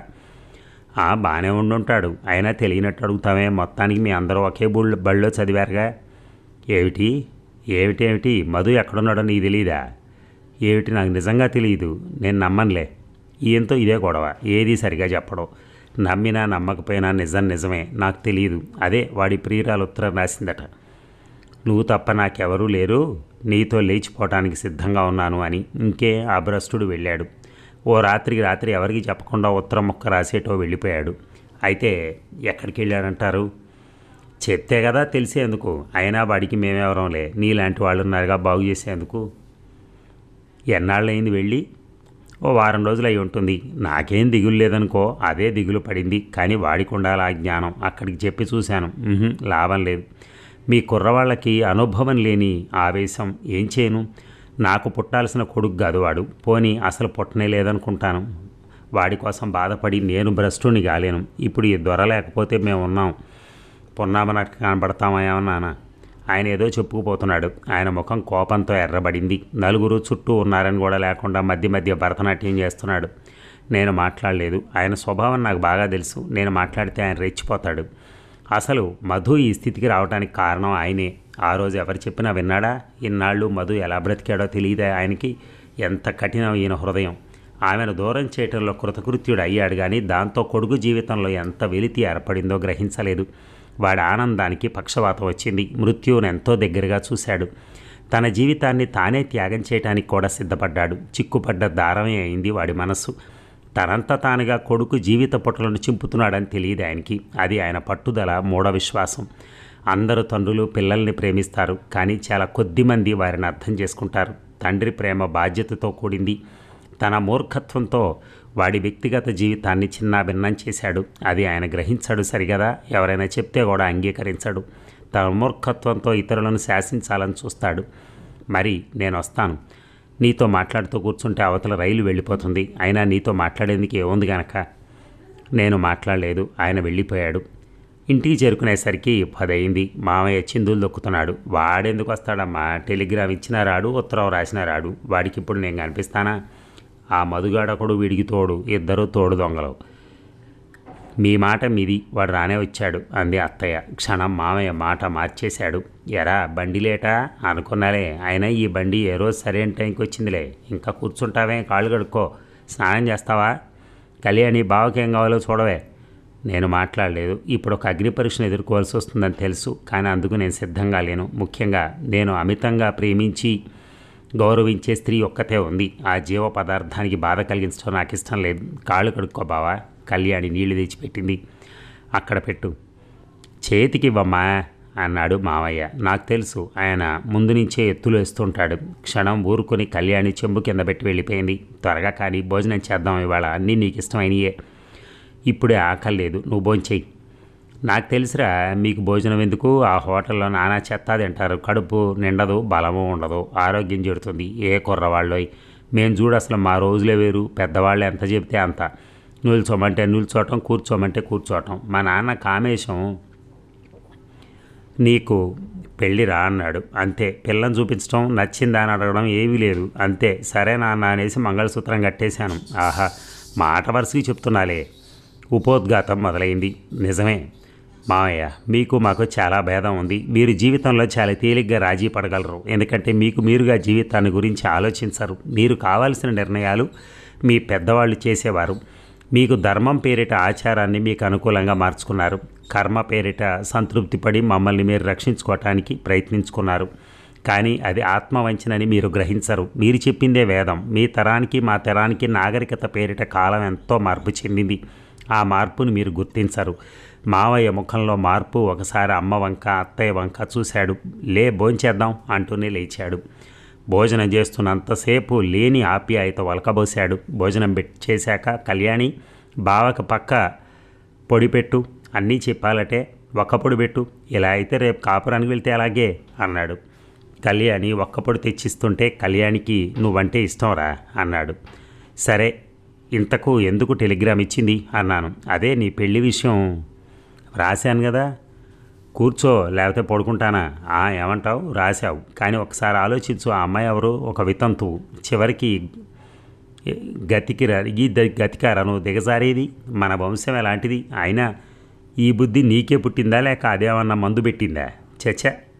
ఆ బాగానే ఉండుంటాడు అయినా తెలియనట్టు అడుగుతామే మొత్తానికి మీ అందరూ ఒకే బుళ్ళు బళ్ళో చదివారుగా ఏమిటి ఏమిటేమిటి మధు ఎక్కడున్నాడో నీకు తెలీదా ఏమిటి నాకు నిజంగా తెలియదు నేను నమ్మనులే ఈయంతో ఇదే గొడవ ఏది సరిగా చెప్పడం నమ్మినా నమ్మకపోయినా నిజం నిజమే నాకు తెలియదు అదే వాడి ప్రియురాలు ఉత్తరం రాసిందట నువ్వు తప్ప నాకెవరూ లేరు నీతో లేచిపోవటానికి సిద్ధంగా ఉన్నాను అని ఇంకే ఆ భ్రష్టుడు వెళ్ళాడు ఓ రాత్రికి రాత్రి ఎవరికి చెప్పకుండా ఉత్తరం ముక్క రాసేటో వెళ్ళిపోయాడు అయితే ఎక్కడికి వెళ్ళాడంటారు చెప్తే కదా తెలిసేందుకు అయినా వాడికి మేమెవరంలే నీలాంటి వాళ్ళు ఉన్నారుగా బాగు చేసేందుకు ఎన్నాళ్ళయింది వెళ్ళి ఓ వారం రోజులు అయి ఉంటుంది నాకేం దిగులు లేదనుకో అదే దిగులు పడింది కానీ వాడికి ఉండాలి ఆ జ్ఞానం అక్కడికి చెప్పి చూశాను ఉహుం, లాభం లేదు మీ కుర్రవాళ్ళకి అనుభవం లేని ఆవేశం ఏం చేయను నాకు పుట్టాల్సిన కొడుకు కాదు వాడు పోనీ అసలు పుట్టనే లేదనుకుంటాను వాడి కోసం బాధపడి నేను భ్రష్టుని కాలేను ఇప్పుడు ఈ దొర లేకపోతే మేము ఉన్నాం పొన్నామనట్టు కనబడతామా ఏమన్నానా ఆయన ఏదో చెప్పుకుపోతున్నాడు ఆయన ముఖం కోపంతో ఎర్రబడింది నలుగురు చుట్టూ ఉన్నారని కూడా లేకుండా మధ్య మధ్య భరతనాట్యం చేస్తున్నాడు నేను మాట్లాడలేదు ఆయన స్వభావం నాకు బాగా తెలుసు నేను మాట్లాడితే ఆయన రెచ్చిపోతాడు అసలు మధు ఈ స్థితికి రావడానికి కారణం ఆయనే ఆ రోజు ఎవరు చెప్పినా విన్నాడా ఇన్నాళ్ళు మధు ఎలా బ్రతికాడో తెలియదే ఆయనకి ఎంత కఠినం ఈయన హృదయం ఆమెను దూరం చేయటంలో కృతకృత్యుడు అయ్యాడు కానీ దాంతో కొడుకు జీవితంలో ఎంత వెలితి ఏర్పడిందో గ్రహించలేదు వాడి ఆనందానికి పక్షవాతం వచ్చింది మృత్యువును ఎంతో దగ్గరగా చూశాడు తన జీవితాన్ని తానే త్యాగం చేయడానికి కూడా సిద్ధపడ్డాడు చిక్కుపడ్డ దారమే అయింది వాడి మనస్సు తనంత తానుగా కొడుకు జీవిత పుటలను చింపుతున్నాడని తెలియదు ఆయనకి అది ఆయన పట్టుదల మూఢ విశ్వాసం అందరూ తండ్రులు పిల్లల్ని ప్రేమిస్తారు కానీ చాలా కొద్ది మంది వారిని అర్థం చేసుకుంటారు తండ్రి ప్రేమ బాధ్యతతో కూడింది తన మూర్ఖత్వంతో వాడి వ్యక్తిగత జీవితాన్ని చిన్నాభిన్నం చేశాడు అది ఆయన గ్రహించాడు సరిగదా ఎవరైనా చెప్తే కూడా అంగీకరించాడు తన మూర్ఖత్వంతో ఇతరులను శాసించాలని చూస్తాడు మరి నేను వస్తాను నీతో మాట్లాడుతూ కూర్చుంటే అవతల రైలు వెళ్ళిపోతుంది అయినా నీతో మాట్లాడేందుకు ఏముంది గనక నేను మాట్లాడలేదు ఆయన వెళ్ళిపోయాడు ఇంటికి చేరుకునేసరికి పదయింది మామయ్య చిందులు దొక్కుతున్నాడు వాడెందుకు వస్తాడమ్మా టెలిగ్రామ్ ఇచ్చినా రాడు ఉత్తరం రాసినా రాడు వాడికి ఇప్పుడు నేను కనిపిస్తానా ఆ మధుగాడొకడు వీడికి తోడు ఇద్దరు తోడు దొంగలు మీ మాట మీది వాడు రానే వచ్చాడు అంది అత్తయ్య క్షణం మామయ్య మాట మార్చేశాడు ఎరా బండి లేటా అనుకున్నాలే అయినా ఈ బండి ఏ రోజు సరైన టైంకి వచ్చిందిలే ఇంకా కూర్చుంటావే కాళ్ళు కడుక్కో స్నానం చేస్తావా కళ్యాణి బావకేం కావాలో చూడవే నేను మాట్లాడలేదు ఇప్పుడు ఒక అగ్ని పరీక్షను ఎదుర్కోవాల్సి వస్తుందని తెలుసు కానీ అందుకు నేను సిద్ధంగా లేను ముఖ్యంగా నేను అమితంగా ప్రేమించి గౌరవించే స్త్రీ ఒక్కతే ఉంది ఆ జీవ పదార్థానికి బాధ కలిగించడం నాకు ఇష్టం లేదు కాళ్ళు కడుక్కో బావా కళ్యాణి నీళ్లు తెచ్చిపెట్టింది అక్కడ పెట్టు చేతికి ఇవ్వమ్మా అన్నాడు మావయ్య నాకు తెలుసు ఆయన ముందు నుంచే ఎత్తులు వేస్తుంటాడు క్షణం ఊరుకొని కళ్యాణి చెంబు కింద పెట్టి వెళ్ళిపోయింది త్వరగా కానీ భోజనం చేద్దాం ఇవాళ అన్నీ నీకు ఇష్టమైనయే ఇప్పుడే ఆకలి లేదు నువ్వు భోంచేయి నాకు తెలుసురా మీకు భోజనం ఎందుకు ఆ హోటల్లో నానా చెత్త తింటారు కడుపు నిండదు బలము ఉండదు ఆరోగ్యం చెడుతుంది ఏ కుర్రవాళ్ళు మేము చూడు అసలు మా రోజులే వేరు పెద్దవాళ్ళు ఎంత చెబితే అంత నిల్చోమంటే నిల్చోవటం కూర్చోమంటే కూర్చోవటం మా నాన్న కామేశం నీకు పెళ్ళిరా అన్నాడు అంతే పిల్లని చూపించడం నచ్చిందా అని అడగడం ఏమీ లేదు అంతే సరే నాన్న అనేసి మంగళసూత్రం కట్టేశాను ఆహా మాట వరుసకి చెప్తున్నాలే ఉపోద్ఘాతం మొదలైంది నిజమే మామయ్య మీకు మాకు చాలా భేదం ఉంది మీరు జీవితంలో చాలా తేలిగ్గా రాజీ పడగలరు ఎందుకంటే మీకు మీరుగా జీవితాన్ని గురించి ఆలోచించరు మీరు కావాల్సిన నిర్ణయాలు మీ పెద్దవాళ్ళు చేసేవారు మీకు ధర్మం పేరిట ఆచారాన్ని మీకు అనుకూలంగా మార్చుకున్నారు కర్మ పేరిట సంతృప్తి పడి మమ్మల్ని మీరు రక్షించుకోవటానికి ప్రయత్నించుకున్నారు కానీ అది ఆత్మవంచనని మీరు గ్రహించరు మీరు చెప్పిందే వేదం మీ తరానికి మా తరానికి నాగరికత పేరిట కాలం ఎంతో మార్పు చెందింది ఆ మార్పును మీరు గుర్తించరు మావయ్య ముఖంలో మార్పు ఒకసారి అమ్మ వంక అత్తయ్య వంక చూశాడు లే భోంచేద్దాం అంటూనే లేచాడు భోజనం చేస్తున్నంతసేపు లేని ఆప్యాయత వలకబోశాడు భోజనం పెట్ చేశాక కళ్యాణి బావక పక్క పొడి పెట్టు అన్నీ చెప్పాలటే ఒక్క పొడి పెట్టు ఇలా అయితే రేపు కాపురానికి వెళ్తే అలాగే అన్నాడు కళ్యాణి ఒక్క పొడి తెచ్చిస్తుంటే కళ్యాణికి నువ్వంటే ఇష్టంరా అన్నాడు సరే ఇంతకు ఎందుకు టెలిగ్రామ్ ఇచ్చింది అన్నాను అదే నీ పెళ్లి విషయం రాశాను కదా కూర్చో లేకపోతే పడుకుంటానా ఆ ఏమంటావు రాశావు కానీ ఒకసారి ఆలోచించు ఆ అమ్మాయి ఎవరు ఒక వితంతు చివరికి గతికి రా ఈ ద- గతికారా నువ్వు దిగజారేది మన వంశం ఎలాంటిది అయినా ఈ బుద్ధి నీకే పుట్టిందా లేక అదేమన్నా మందు పెట్టిందా చచ్చ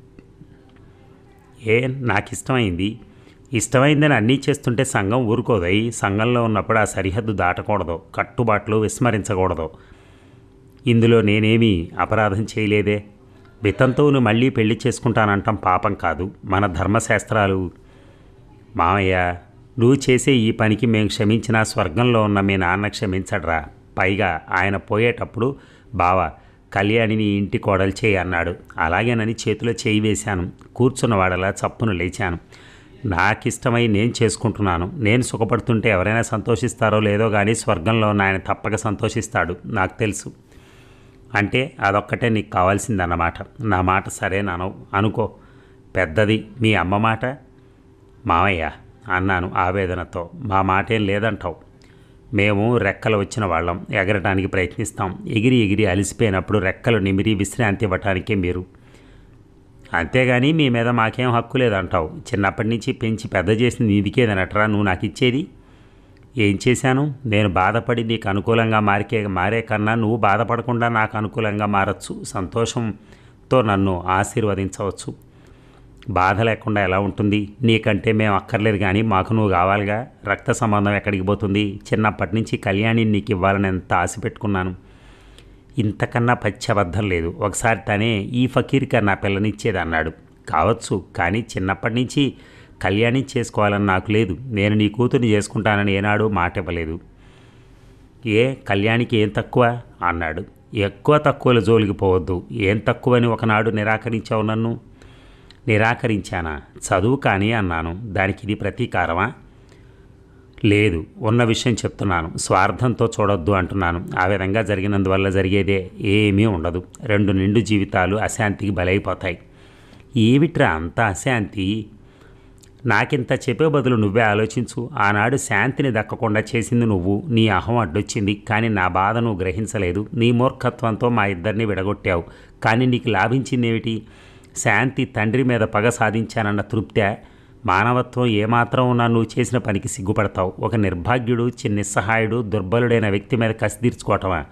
ఏ నాకు ఇష్టమైంది ఇష్టమైందని అన్నీ చేస్తుంటే సంఘం ఊరుకోదై సంఘంలో ఉన్నప్పుడు ఆ సరిహద్దు దాటకూడదు కట్టుబాట్లు విస్మరించకూడదు ఇందులో నేనేమీ అపరాధం చేయలేదే వితంతువును మళ్ళీ పెళ్లి చేసుకుంటానంటాం పాపం కాదు మన ధర్మశాస్త్రాలు మామయ్య నువ్వు చేసే ఈ పనికి మేము క్షమించినా స్వర్గంలో ఉన్న మీ నాన్న క్షమించడరా పైగా ఆయన పోయేటప్పుడు బావ కళ్యాణిని ఇంటి కోడలు చేయి అన్నాడు అలాగేనని చేతిలో చేయి వేశాను కూర్చున్నవాడలా చప్పును లేచాను నాకిష్టమై నేను చేసుకుంటున్నాను నేను సుఖపడుతుంటే ఎవరైనా సంతోషిస్తారో లేదో కానీ స్వర్గంలో ఉన్న ఆయన తప్పక సంతోషిస్తాడు నాకు తెలుసు అంటే అదొక్కటే నీకు కావాల్సిందన్నమాట నా మాట సరేనను అనుకో పెద్దది మీ అమ్మ మాట మావయ్య అన్నాను ఆవేదనతో మా మాట ఏం లేదంటావు మేము రెక్కలు వచ్చిన వాళ్ళం ఎగరటానికి ప్రయత్నిస్తాం ఎగిరి ఎగిరి అలసిపోయినప్పుడు రెక్కలు నిమిరి విశ్రాంతి ఇవ్వటానికే మీరు అంతేగాని మీ మీద మాకేం హక్కు లేదంటావు చిన్నప్పటి నుంచి పెంచి పెద్ద చేసింది నీదికేదనట్రా నువ్వు నాకు ఇచ్చేది ఏం చేశాను నేను బాధపడి నీకు అనుకూలంగా మారికే మారే కన్నా నువ్వు బాధపడకుండా నాకు అనుకూలంగా మారచ్చు సంతోషంతో నన్ను ఆశీర్వదించవచ్చు బాధ లేకుండా ఎలా ఉంటుంది నీకంటే మేము అక్కర్లేదు కానీ మాకు నువ్వు కావాలిగా రక్త సంబంధం ఎక్కడికి పోతుంది చిన్నప్పటి నుంచి కళ్యాణి నీకు ఇవ్వాలని ఎంత ఆశ పెట్టుకున్నాను ఇంతకన్నా పచ్చి అబద్ధం లేదు ఒకసారి తనే ఈ ఫకీర్కి నా పిల్లనిచ్చేది అన్నాడు కావచ్చు కానీ చిన్నప్పటి నుంచి కళ్యాణి చేసుకోవాలని నాకు లేదు నేను నీ కూతుర్ని చేసుకుంటానని ఏనాడు మాట ఇవ్వలేదు ఏ కళ్యాణికి ఏం తక్కువ అన్నాడు ఎక్కువ తక్కువల జోలికి పోవద్దు ఏం తక్కువని ఒకనాడు నిరాకరించావు నన్ను నిరాకరించానా చదువు కానీ అన్నాను దానికి ఇది ప్రతీకారమా లేదు ఉన్న విషయం చెప్తున్నాను స్వార్థంతో చూడొద్దు అంటున్నాను ఆ విధంగా జరిగినందువల్ల జరిగేదే ఏమీ ఉండదు రెండు నిండు జీవితాలు అశాంతికి బలైపోతాయి ఏమిట్రా అంత అశాంతి నాకింత చెప్పే బదులు నువ్వే ఆలోచించు ఆనాడు శాంతిని దక్కకుండా చేసింది నువ్వు నీ అహం అడ్డొచ్చింది కానీ నా బాధ నువ్వు గ్రహించలేదు నీ మూర్ఖత్వంతో మా ఇద్దరిని విడగొట్టావు కానీ నీకు లాభించిందేమిటి శాంతి తండ్రి మీద పగ సాధించానన్న తృప్తే మానవత్వం ఏమాత్రం ఉన్నా నువ్వు చేసిన పనికి సిగ్గుపడతావు ఒక నిర్భాగ్యుడు చిన్న నిస్సహాయుడు దుర్బలుడైన వ్యక్తి మీద కసి తీర్చుకోవటమా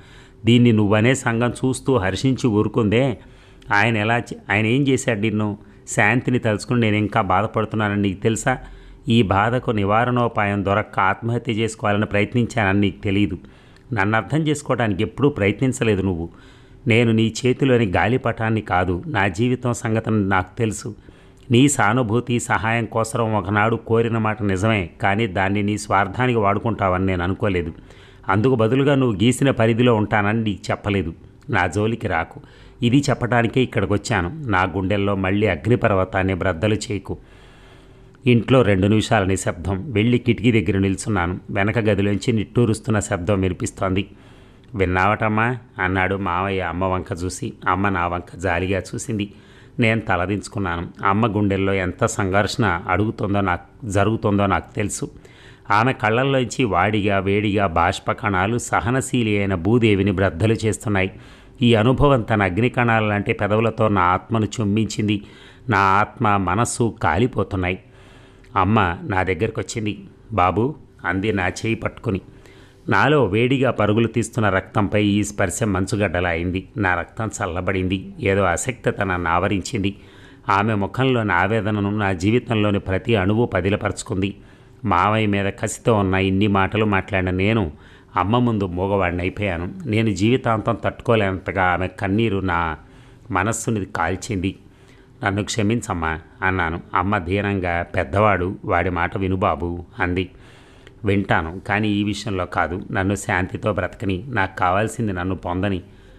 దీన్ని నువ్వనే సంఘం చూస్తూ హర్షించి ఊరుకుందే ఆయన ఎలా చే- ఆయన ఏం చేశాడు నిన్ను శాంతిని తలుచుకుని నేను ఇంకా బాధపడుతున్నానని నీకు తెలుసా ఈ బాధకు నివారణోపాయం దొరక్క ఆత్మహత్య చేసుకోవాలని ప్రయత్నించానని నీకు తెలియదు నన్ను అర్థం చేసుకోవడానికి ఎప్పుడూ ప్రయత్నించలేదు నువ్వు నేను నీ చేతిలోని గాలిపటాన్ని కాదు నా జీవితం సంగతిని నాకు తెలుసు నీ సానుభూతి సహాయం కోసం ఒకనాడు కోరిన మాట నిజమే కానీ దాన్ని నీ స్వార్థానికి వాడుకుంటావని నేను అనుకోలేదు అందుకు బదులుగా నువ్వు గీసిన పరిధిలో ఉంటానని నీకు చెప్పలేదు నా జోలికి రాకు ఇది చెప్పడానికే ఇక్కడికి వచ్చాను నా గుండెల్లో మళ్ళీ అగ్నిపర్వతాన్ని బ్రద్దలు చేయకు ఇంట్లో రెండు నిమిషాల నిశ్శబ్దం వెళ్ళి కిటికీ దగ్గర నిల్చున్నాను వెనక గదిలోంచి నిట్టూరుస్తున్న శబ్దం వినిపిస్తోంది విన్నావటమ్మా అన్నాడు మావయ్య అమ్మ వంక చూసి అమ్మ నా వంక జాలిగా చూసింది నేను తలదించుకున్నాను అమ్మ గుండెల్లో ఎంత సంఘర్షణ అడుగుతుందో నాకు జరుగుతుందో నాకు తెలుసు ఆమె కళ్ళల్లోంచి వాడిగా వేడిగా బాష్ప కణాలు సహనశీలి అయిన భూదేవిని బ్రద్దలు చేస్తున్నాయి ఈ అనుభవం తన అగ్నికణాల లాంటి పెదవులతో నా ఆత్మను చుమ్మించింది నా ఆత్మ మనస్సు కాలిపోతున్నాయి అమ్మ నా దగ్గరకు వచ్చింది బాబు అంది నా చేయి పట్టుకుని నాలో వేడిగా పరుగులు తీస్తున్న రక్తంపై ఈ స్పర్శ మంచుగడ్డలా అయింది నా రక్తం చల్లబడింది ఏదో అసక్తత నన్ను ఆవరించింది ఆమె ముఖంలోని ఆవేదనను నా జీవితంలోని ప్రతి అణువు పదిలపరుచుకుంది మావయ్య మీద కసితో ఉన్న ఇన్ని మాటలు మాట్లాడిన నేను అమ్మ ముందు మూగవాడిని అయిపోయాను నేను జీవితాంతం తట్టుకోలేనంతగా ఆమె కన్నీరు నా మనస్సుని కాల్చింది నన్ను క్షమించమ్మా అన్నాను అమ్మ ధీరంగా పెద్దవాడు వాడి మాట విను బాబు అంది వింటాను కానీ ఈ విషయంలో కాదు నన్ను శాంతితో బ్రతకని నాకు కావాల్సింది నన్ను పొందని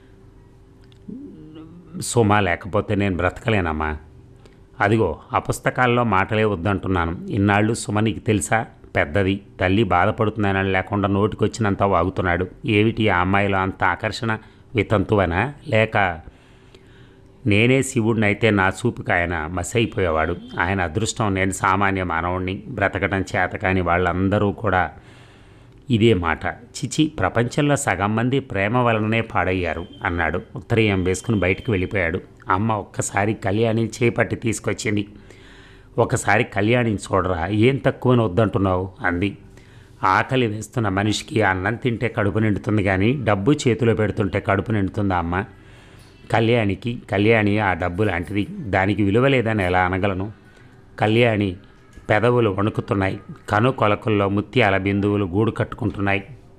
సుమ లేకపోతే నేను బ్రతకలేనమ్మా అదిగో ఆ పుస్తకాల్లో మాటలే వద్దంటున్నాను ఇన్నాళ్ళు సుమ నీకు తెలుసా పెద్దది తల్లి బాధపడుతుందని లేకుండా నోటికొచ్చినంత వాగుతున్నాడు ఏమిటి ఆ అమ్మాయిలో అంత ఆకర్షణ వితంతువనా లేక నేనే శివుడిని అయితే నా చూపుకి ఆయన మసైపోయేవాడు ఆయన అదృష్టం నేను సామాన్య మానవుణ్ణి బ్రతకడం చేత కాని వాళ్ళందరూ కూడా ఇదే మాట చిచి ప్రపంచంలో సగం మంది ప్రేమ వలననే పాడయ్యారు అన్నాడు ఉత్తరీయం వేసుకుని బయటికి వెళ్ళిపోయాడు అమ్మ ఒక్కసారి కళ్యాణి చేపట్టి తీసుకొచ్చింది ఒకసారి కళ్యాణిని చూడరా ఏం తక్కువని వద్దంటున్నావు అంది ఆకలి వేస్తున్న మనిషికి అన్నం తింటే కడుపు నిండుతుంది కానీ డబ్బు చేతిలో పెడుతుంటే కడుపు నిండుతుందా అమ్మ కళ్యాణికి కళ్యాణి ఆ డబ్బు లాంటిది దానికి విలువ లేదని ఎలా అనగలను కళ్యాణి పెదవులు వణుకుతున్నాయి కను కొలకల్లో ముత్యాల బిందువులు గూడు కట్టుకుంటున్నాయి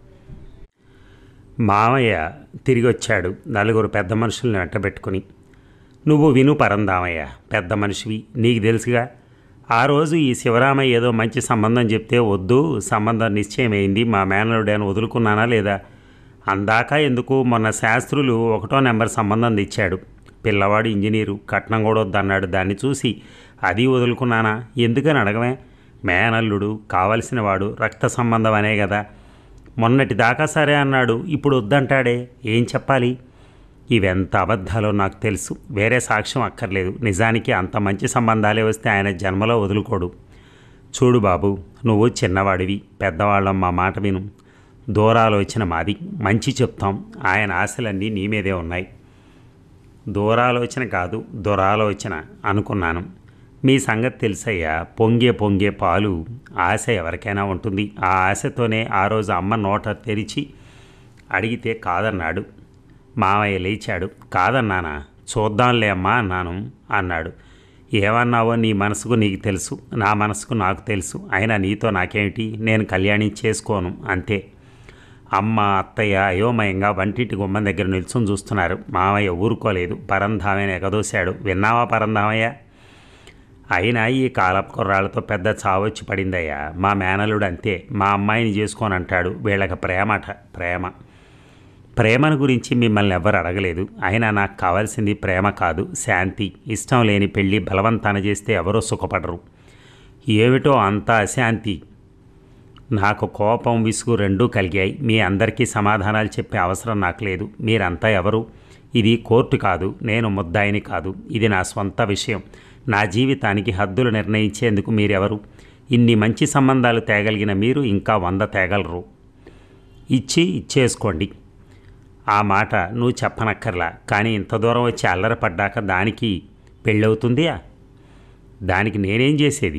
మామయ్య తిరిగి వచ్చాడు నలుగురు పెద్ద మనుషుల్ని వెంటబెట్టుకుని నువ్వు విను పరందామయ్య పెద్ద మనిషివి నీకు తెలుసుగా ఆ రోజు ఈ శివరామయ్య ఏదో మంచి సంబంధం చెప్తే వద్దు సంబంధం నిశ్చయమైంది మా మేనలుడని వదులుకున్నానా లేదా అందాక ఎందుకు మొన్న శాస్త్రులు ఒకటో నెంబర్ సంబంధం తెచ్చాడు పిల్లవాడు ఇంజనీరు కట్నం కూడా వద్దన్నాడు దాన్ని చూసి అది వదులుకున్నానా ఎందుకని అడగమే మేనల్లుడు కావలసిన వాడు రక్త సంబంధం అనే కదా మొన్నటి దాకా సరే అన్నాడు ఇప్పుడు వద్దంటాడే ఏం చెప్పాలి ఇవెంత అబద్ధాలో నాకు తెలుసు వేరే సాక్ష్యం అక్కర్లేదు నిజానికి అంత మంచి సంబంధాలే వస్తే ఆయన జన్మలో వదులుకోడు చూడు బాబు నువ్వు చిన్నవాడివి పెద్దవాళ్ళం మా మాట విను దూరాలోచన మాది మంచి చెప్తాం ఆయన ఆశలన్నీ నీ మీదే ఉన్నాయి దూరాలోచన కాదు దురాలోచన అనుకున్నాను మీ సంగతి తెలుసయ్యా పొంగే పొంగే పాలు ఆశ ఎవరికైనా ఉంటుంది ఆ ఆశతోనే ఆ రోజు అమ్మ నోట తెరిచి అడిగితే కాదన్నాడు మామయ్య లేచాడు కాదన్నానా చూద్దాంలే అమ్మా అన్నాను అన్నాడు ఏమన్నావో నీ మనసుకు నీకు తెలుసు నా మనసుకు నాకు తెలుసు అయినా నీతో నాకేమిటి నేను కళ్యాణి చేసుకోను అంతే అమ్మ అత్తయ్య అయోమయంగా వంటింటి గుమ్మం దగ్గర నిల్చుని చూస్తున్నారు మామయ్య ఊరుకోలేదు పరంధామని ఎగదోశాడు విన్నావా పరంధామయ్య అయినా ఈ కాలపు కుర్రాళ్ళతో పెద్ద చావొచ్చి పడిందయ్యా మా మేనలుడు అంతే మా అమ్మాయిని చేసుకొని అంటాడు వీళ్ళకి ప్రేమట ప్రేమ ప్రేమను గురించి మిమ్మల్ని ఎవ్వరు అడగలేదు అయినా నాకు కావాల్సింది ప్రేమ కాదు శాంతి ఇష్టం లేని పెళ్ళి బలవంతాన చేస్తే ఎవరో సుఖపడరు ఏమిటో అంత అశాంతి నాకు కోపం విసుగు రెండూ కలిగాయి మీ అందరికీ సమాధానాలు చెప్పే అవసరం నాకు లేదు మీరంతా ఎవరు ఇది కోర్టు కాదు నేను ముద్దాయిని కాదు ఇది నా స్వంత విషయం నా జీవితానికి హద్దులు నిర్ణయించేందుకు మీరెవరు ఇన్ని మంచి సంబంధాలు తేగలిగిన మీరు ఇంకా వంద తేగలరు ఇచ్చి ఇచ్చేసుకోండి ఆ మాట నువ్వు చెప్పనక్కర్లా కానీ ఇంత దూరం వచ్చి అల్లరపడ్డాక దానికి పెళ్ళవుతుందియా దానికి నేనేం చేసేది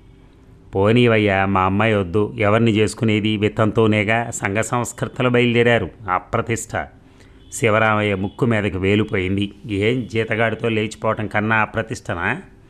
పోనీవయ్యా మా అమ్మాయి వద్దు ఎవరిని చేసుకునేది విత్తంతోనేగా సంఘ సంస్కర్తలు బయలుదేరారు అప్రతిష్ట శివరామయ్య ముక్కు మీదకి వేలిపోయింది ఏం జీతగాడితో లేచిపోవటం కన్నా అప్రతిష్టనా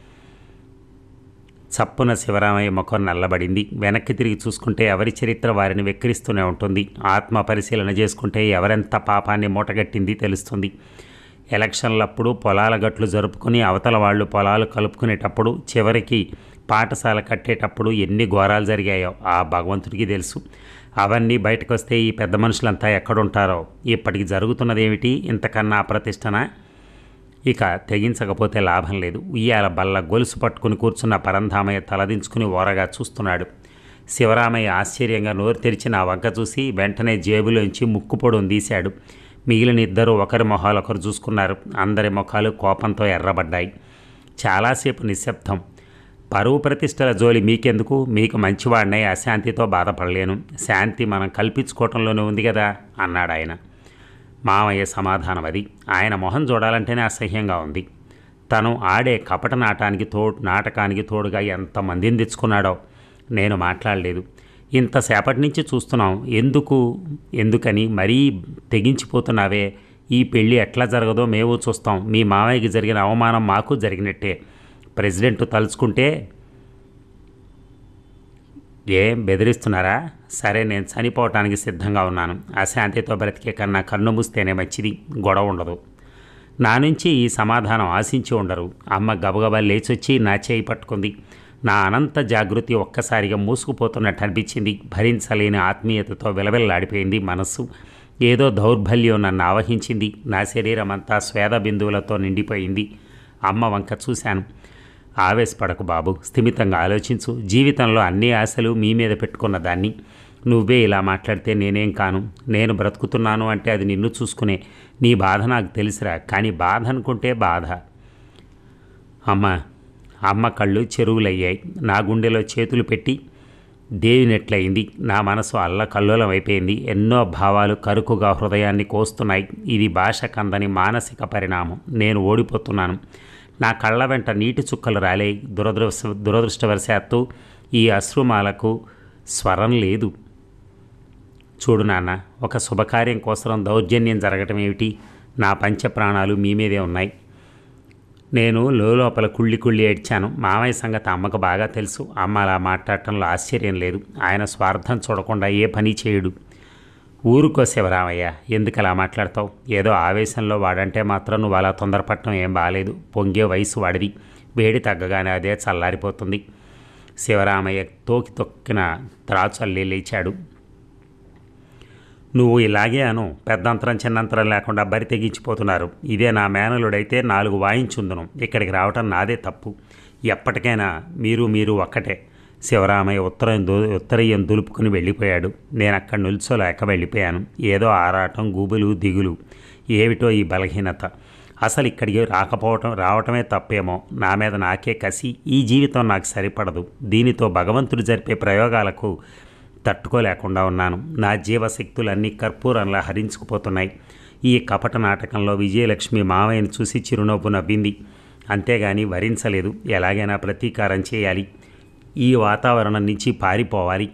చప్పున శివరామయ్య ముఖం నల్లబడింది వెనక్కి తిరిగి చూసుకుంటే ఎవరి చరిత్ర వారిని వెక్కిరిస్తూనే ఉంటుంది ఆత్మ పరిశీలన చేసుకుంటే ఎవరెంత పాపాన్ని మూటగట్టింది తెలుస్తుంది ఎలక్షన్లప్పుడు పొలాల గట్లు జరుపుకుని అవతల వాళ్ళు పొలాలు కలుపుకునేటప్పుడు చివరికి పాఠశాల కట్టేటప్పుడు ఎన్ని ఘోరాలు జరిగాయో ఆ భగవంతుడికి తెలుసు అవన్నీ బయటకు వస్తే ఈ పెద్ద మనుషులంతా ఎక్కడుంటారో ఇప్పటికి జరుగుతున్నదేమిటి ఇంతకన్నా అప్రతిష్టన ఇక తెగించకపోతే లాభం లేదు ఉయ్యాల బల్ల గొలుసు పట్టుకుని కూర్చున్న పరంధామయ్య తలదించుకుని ఓరగా చూస్తున్నాడు శివరామయ్య ఆశ్చర్యంగా నోరు తెరిచి నా వంక చూసి వెంటనే జేబులోంచి ముక్కు పొడును తీశాడు మిగిలిన ఇద్దరు ఒకరి మొహాలు ఒకరు చూసుకున్నారు అందరి ముఖాలు కోపంతో ఎర్రబడ్డాయి చాలాసేపు నిశ్శబ్దం పరువు ప్రతిష్టల జోలి మీకెందుకు మీకు మంచివాడినై అశాంతితో బాధపడలేను శాంతి మనం కల్పించుకోవటంలోనే ఉంది కదా అన్నాడు ఆయన మామయ్య సమాధానం అది ఆయన మొహం చూడాలంటేనే అసహ్యంగా ఉంది తను ఆడే కపట నాటానికి తో నాటకానికి తోడుగా ఎంతమందిని తెచ్చుకున్నాడో నేను మాట్లాడలేదు ఇంతసేపటి నుంచి చూస్తున్నాం ఎందుకు ఎందుకని మరీ తెగించిపోతున్నావే ఈ పెళ్ళి ఎట్లా జరగదో మేము చూస్తాం మీ మామయ్యకి జరిగిన అవమానం మాకు జరిగినట్టే ప్రెసిడెంట్ తలుచుకుంటే ఏం బెదిరిస్తున్నారా సరే నేను చనిపోవటానికి సిద్ధంగా ఉన్నాను అశాంతితో బ్రతికే కన్నా కన్ను మూస్తేనే మంచిది గొడవ ఉండదు నా నుంచి ఈ సమాధానం ఆశించి ఉండరు అమ్మ గబగబా లేచొచ్చి నా చేయి పట్టుకుంది నా అనంత జాగృతి ఒక్కసారిగా మూసుకుపోతున్నట్టు అనిపించింది భరించలేని ఆత్మీయతతో విలవిల్లాడిపోయింది మనస్సు ఏదో దౌర్బల్యం నన్ను ఆవహించింది నా శరీరం అంతా స్వేద బిందువులతో నిండిపోయింది అమ్మ వంక చూశాను ఆవేశపడకు బాబు స్థిమితంగా ఆలోచించు జీవితంలో అన్ని ఆశలు మీ మీద పెట్టుకున్న దాన్ని నువ్వే ఇలా మాట్లాడితే నేనేం కాను నేను బ్రతుకుతున్నాను అంటే అది నిన్ను చూసుకునే నీ బాధ నాకు తెలిసిరా కానీ బాధ అనుకుంటే బాధ అమ్మ అమ్మ కళ్ళు చెరువులయ్యాయి నా గుండెలో చేతులు పెట్టి దేవినట్లయింది నా మనసు అల్ల కల్లోలం అయిపోయింది ఎన్నో భావాలు కరుకుగా హృదయాన్ని కోస్తున్నాయి ఇది భాష కందని మానసిక పరిణామం నేను ఓడిపోతున్నాను నా కళ్ళ వెంట నీటి చుక్కలు రాలే దురదృష్ట దురదృష్టవశాత్తు ఈ అశ్రుమాలకు స్వరం లేదు చూడు నాన్న ఒక శుభకార్యం కోసం దౌర్జన్యం జరగటం ఏమిటి నా పంచ ప్రాణాలు మీ మీదే ఉన్నాయి నేను లోపల కుళ్ళి కుళ్ళి ఏడ్చాను మామయ్య సంగతి అమ్మకు బాగా తెలుసు అమ్మ అలా మాట్లాడటంలో ఆశ్చర్యం లేదు ఆయన స్వార్థం చూడకుండా ఏ పని చేయడు ఊరుకో శివరామయ్య ఎందుకు అలా మాట్లాడతావు ఏదో ఆవేశంలో వాడంటే మాత్రం నువ్వు అలా తొందరపడటం ఏం బాగాలేదు పొంగే వయసు వాడిది వేడి తగ్గగానే అదే చల్లారిపోతుంది శివరామయ్య తోకి తొక్కిన త్రాచల్లి లేచాడు నువ్వు ఇలాగే అను పెద్దంతరం చిన్నంతరం లేకుండా బరి తెగించిపోతున్నారు ఇదే నా మేనలుడైతే నాలుగు వాయించుందును ఇక్కడికి రావటం నాదే తప్పు ఎప్పటికైనా మీరు మీరు ఒక్కటే శివరామయ్య ఉత్తరం దు ఉత్తరయ్యం దులుపుకుని వెళ్ళిపోయాడు నేను అక్కడ నిల్చోలేక వెళ్ళిపోయాను ఏదో ఆరాటం గుబులు దిగులు ఏమిటో ఈ బలహీనత అసలు ఇక్కడికి రాకపోవటం రావటమే తప్పేమో నా మీద నాకే కసి ఈ జీవితం నాకు సరిపడదు దీనితో భగవంతుడు జరిపే ప్రయోగాలకు తట్టుకోలేకుండా ఉన్నాను నా జీవశక్తులన్నీ కర్పూరంలా హరించుకుపోతున్నాయి ఈ కపట నాటకంలో విజయలక్ష్మి మావయ్యను చూసి చిరునవ్వు నవ్వింది అంతేగాని వరించలేదు ఎలాగైనా ప్రతీకారం చేయాలి ఈ వాతావరణం నుంచి పారిపోవాలి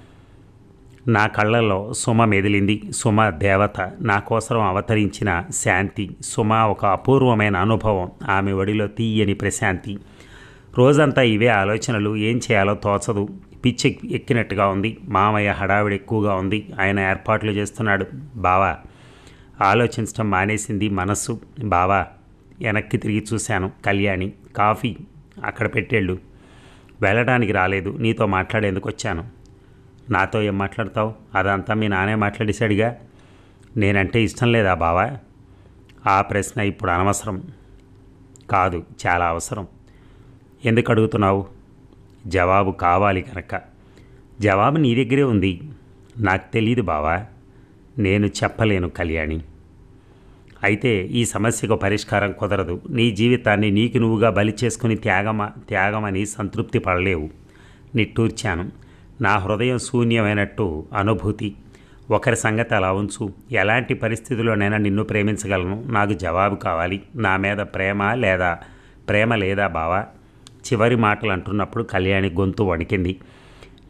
నా కళ్ళల్లో సుమ మెదిలింది సుమ దేవత నా కోసం అవతరించిన శాంతి సుమ ఒక అపూర్వమైన అనుభవం ఆమె ఒడిలో తీయని ప్రశాంతి రోజంతా ఇవే ఆలోచనలు ఏం చేయాలో తోచదు పిచ్చి ఎక్కినట్టుగా ఉంది మామయ్య హడావిడి ఎక్కువగా ఉంది ఆయన ఏర్పాట్లు చేస్తున్నాడు బావా ఆలోచించడం మానేసింది మనస్సు బావా వెనక్కి తిరిగి చూశాను కళ్యాణి కాఫీ అక్కడ పెట్టేళ్ళు వెళ్ళడానికి రాలేదు నీతో మాట్లాడేందుకు వచ్చాను నాతో ఏం మాట్లాడతావు అదంతా మీ నానే మాట్లాడేశాడుగా నేనంటే ఇష్టం లేదా బావా ఆ ప్రశ్న ఇప్పుడు అనవసరం కాదు చాలా అవసరం ఎందుకు అడుగుతున్నావు జవాబు కావాలి కనుక జవాబు నీ దగ్గరే ఉంది నాకు తెలియదు బావా నేను చెప్పలేను కళ్యాణి అయితే ఈ సమస్యకు పరిష్కారం కుదరదు నీ జీవితాన్ని నీకు నువ్వుగా బలి చేసుకుని త్యాగమ త్యాగమని సంతృప్తి పడలేవు నిట్టూర్చాను నా హృదయం శూన్యమైనట్టు అనుభూతి ఒకరి సంగతి అలా ఉంచు ఎలాంటి పరిస్థితుల్లోనైనా నిన్ను ప్రేమించగలను నాకు జవాబు కావాలి నా మీద ప్రేమ లేదా ప్రేమ లేదా బావా చివరి మాటలు అంటున్నప్పుడు కళ్యాణి గొంతు వణికింది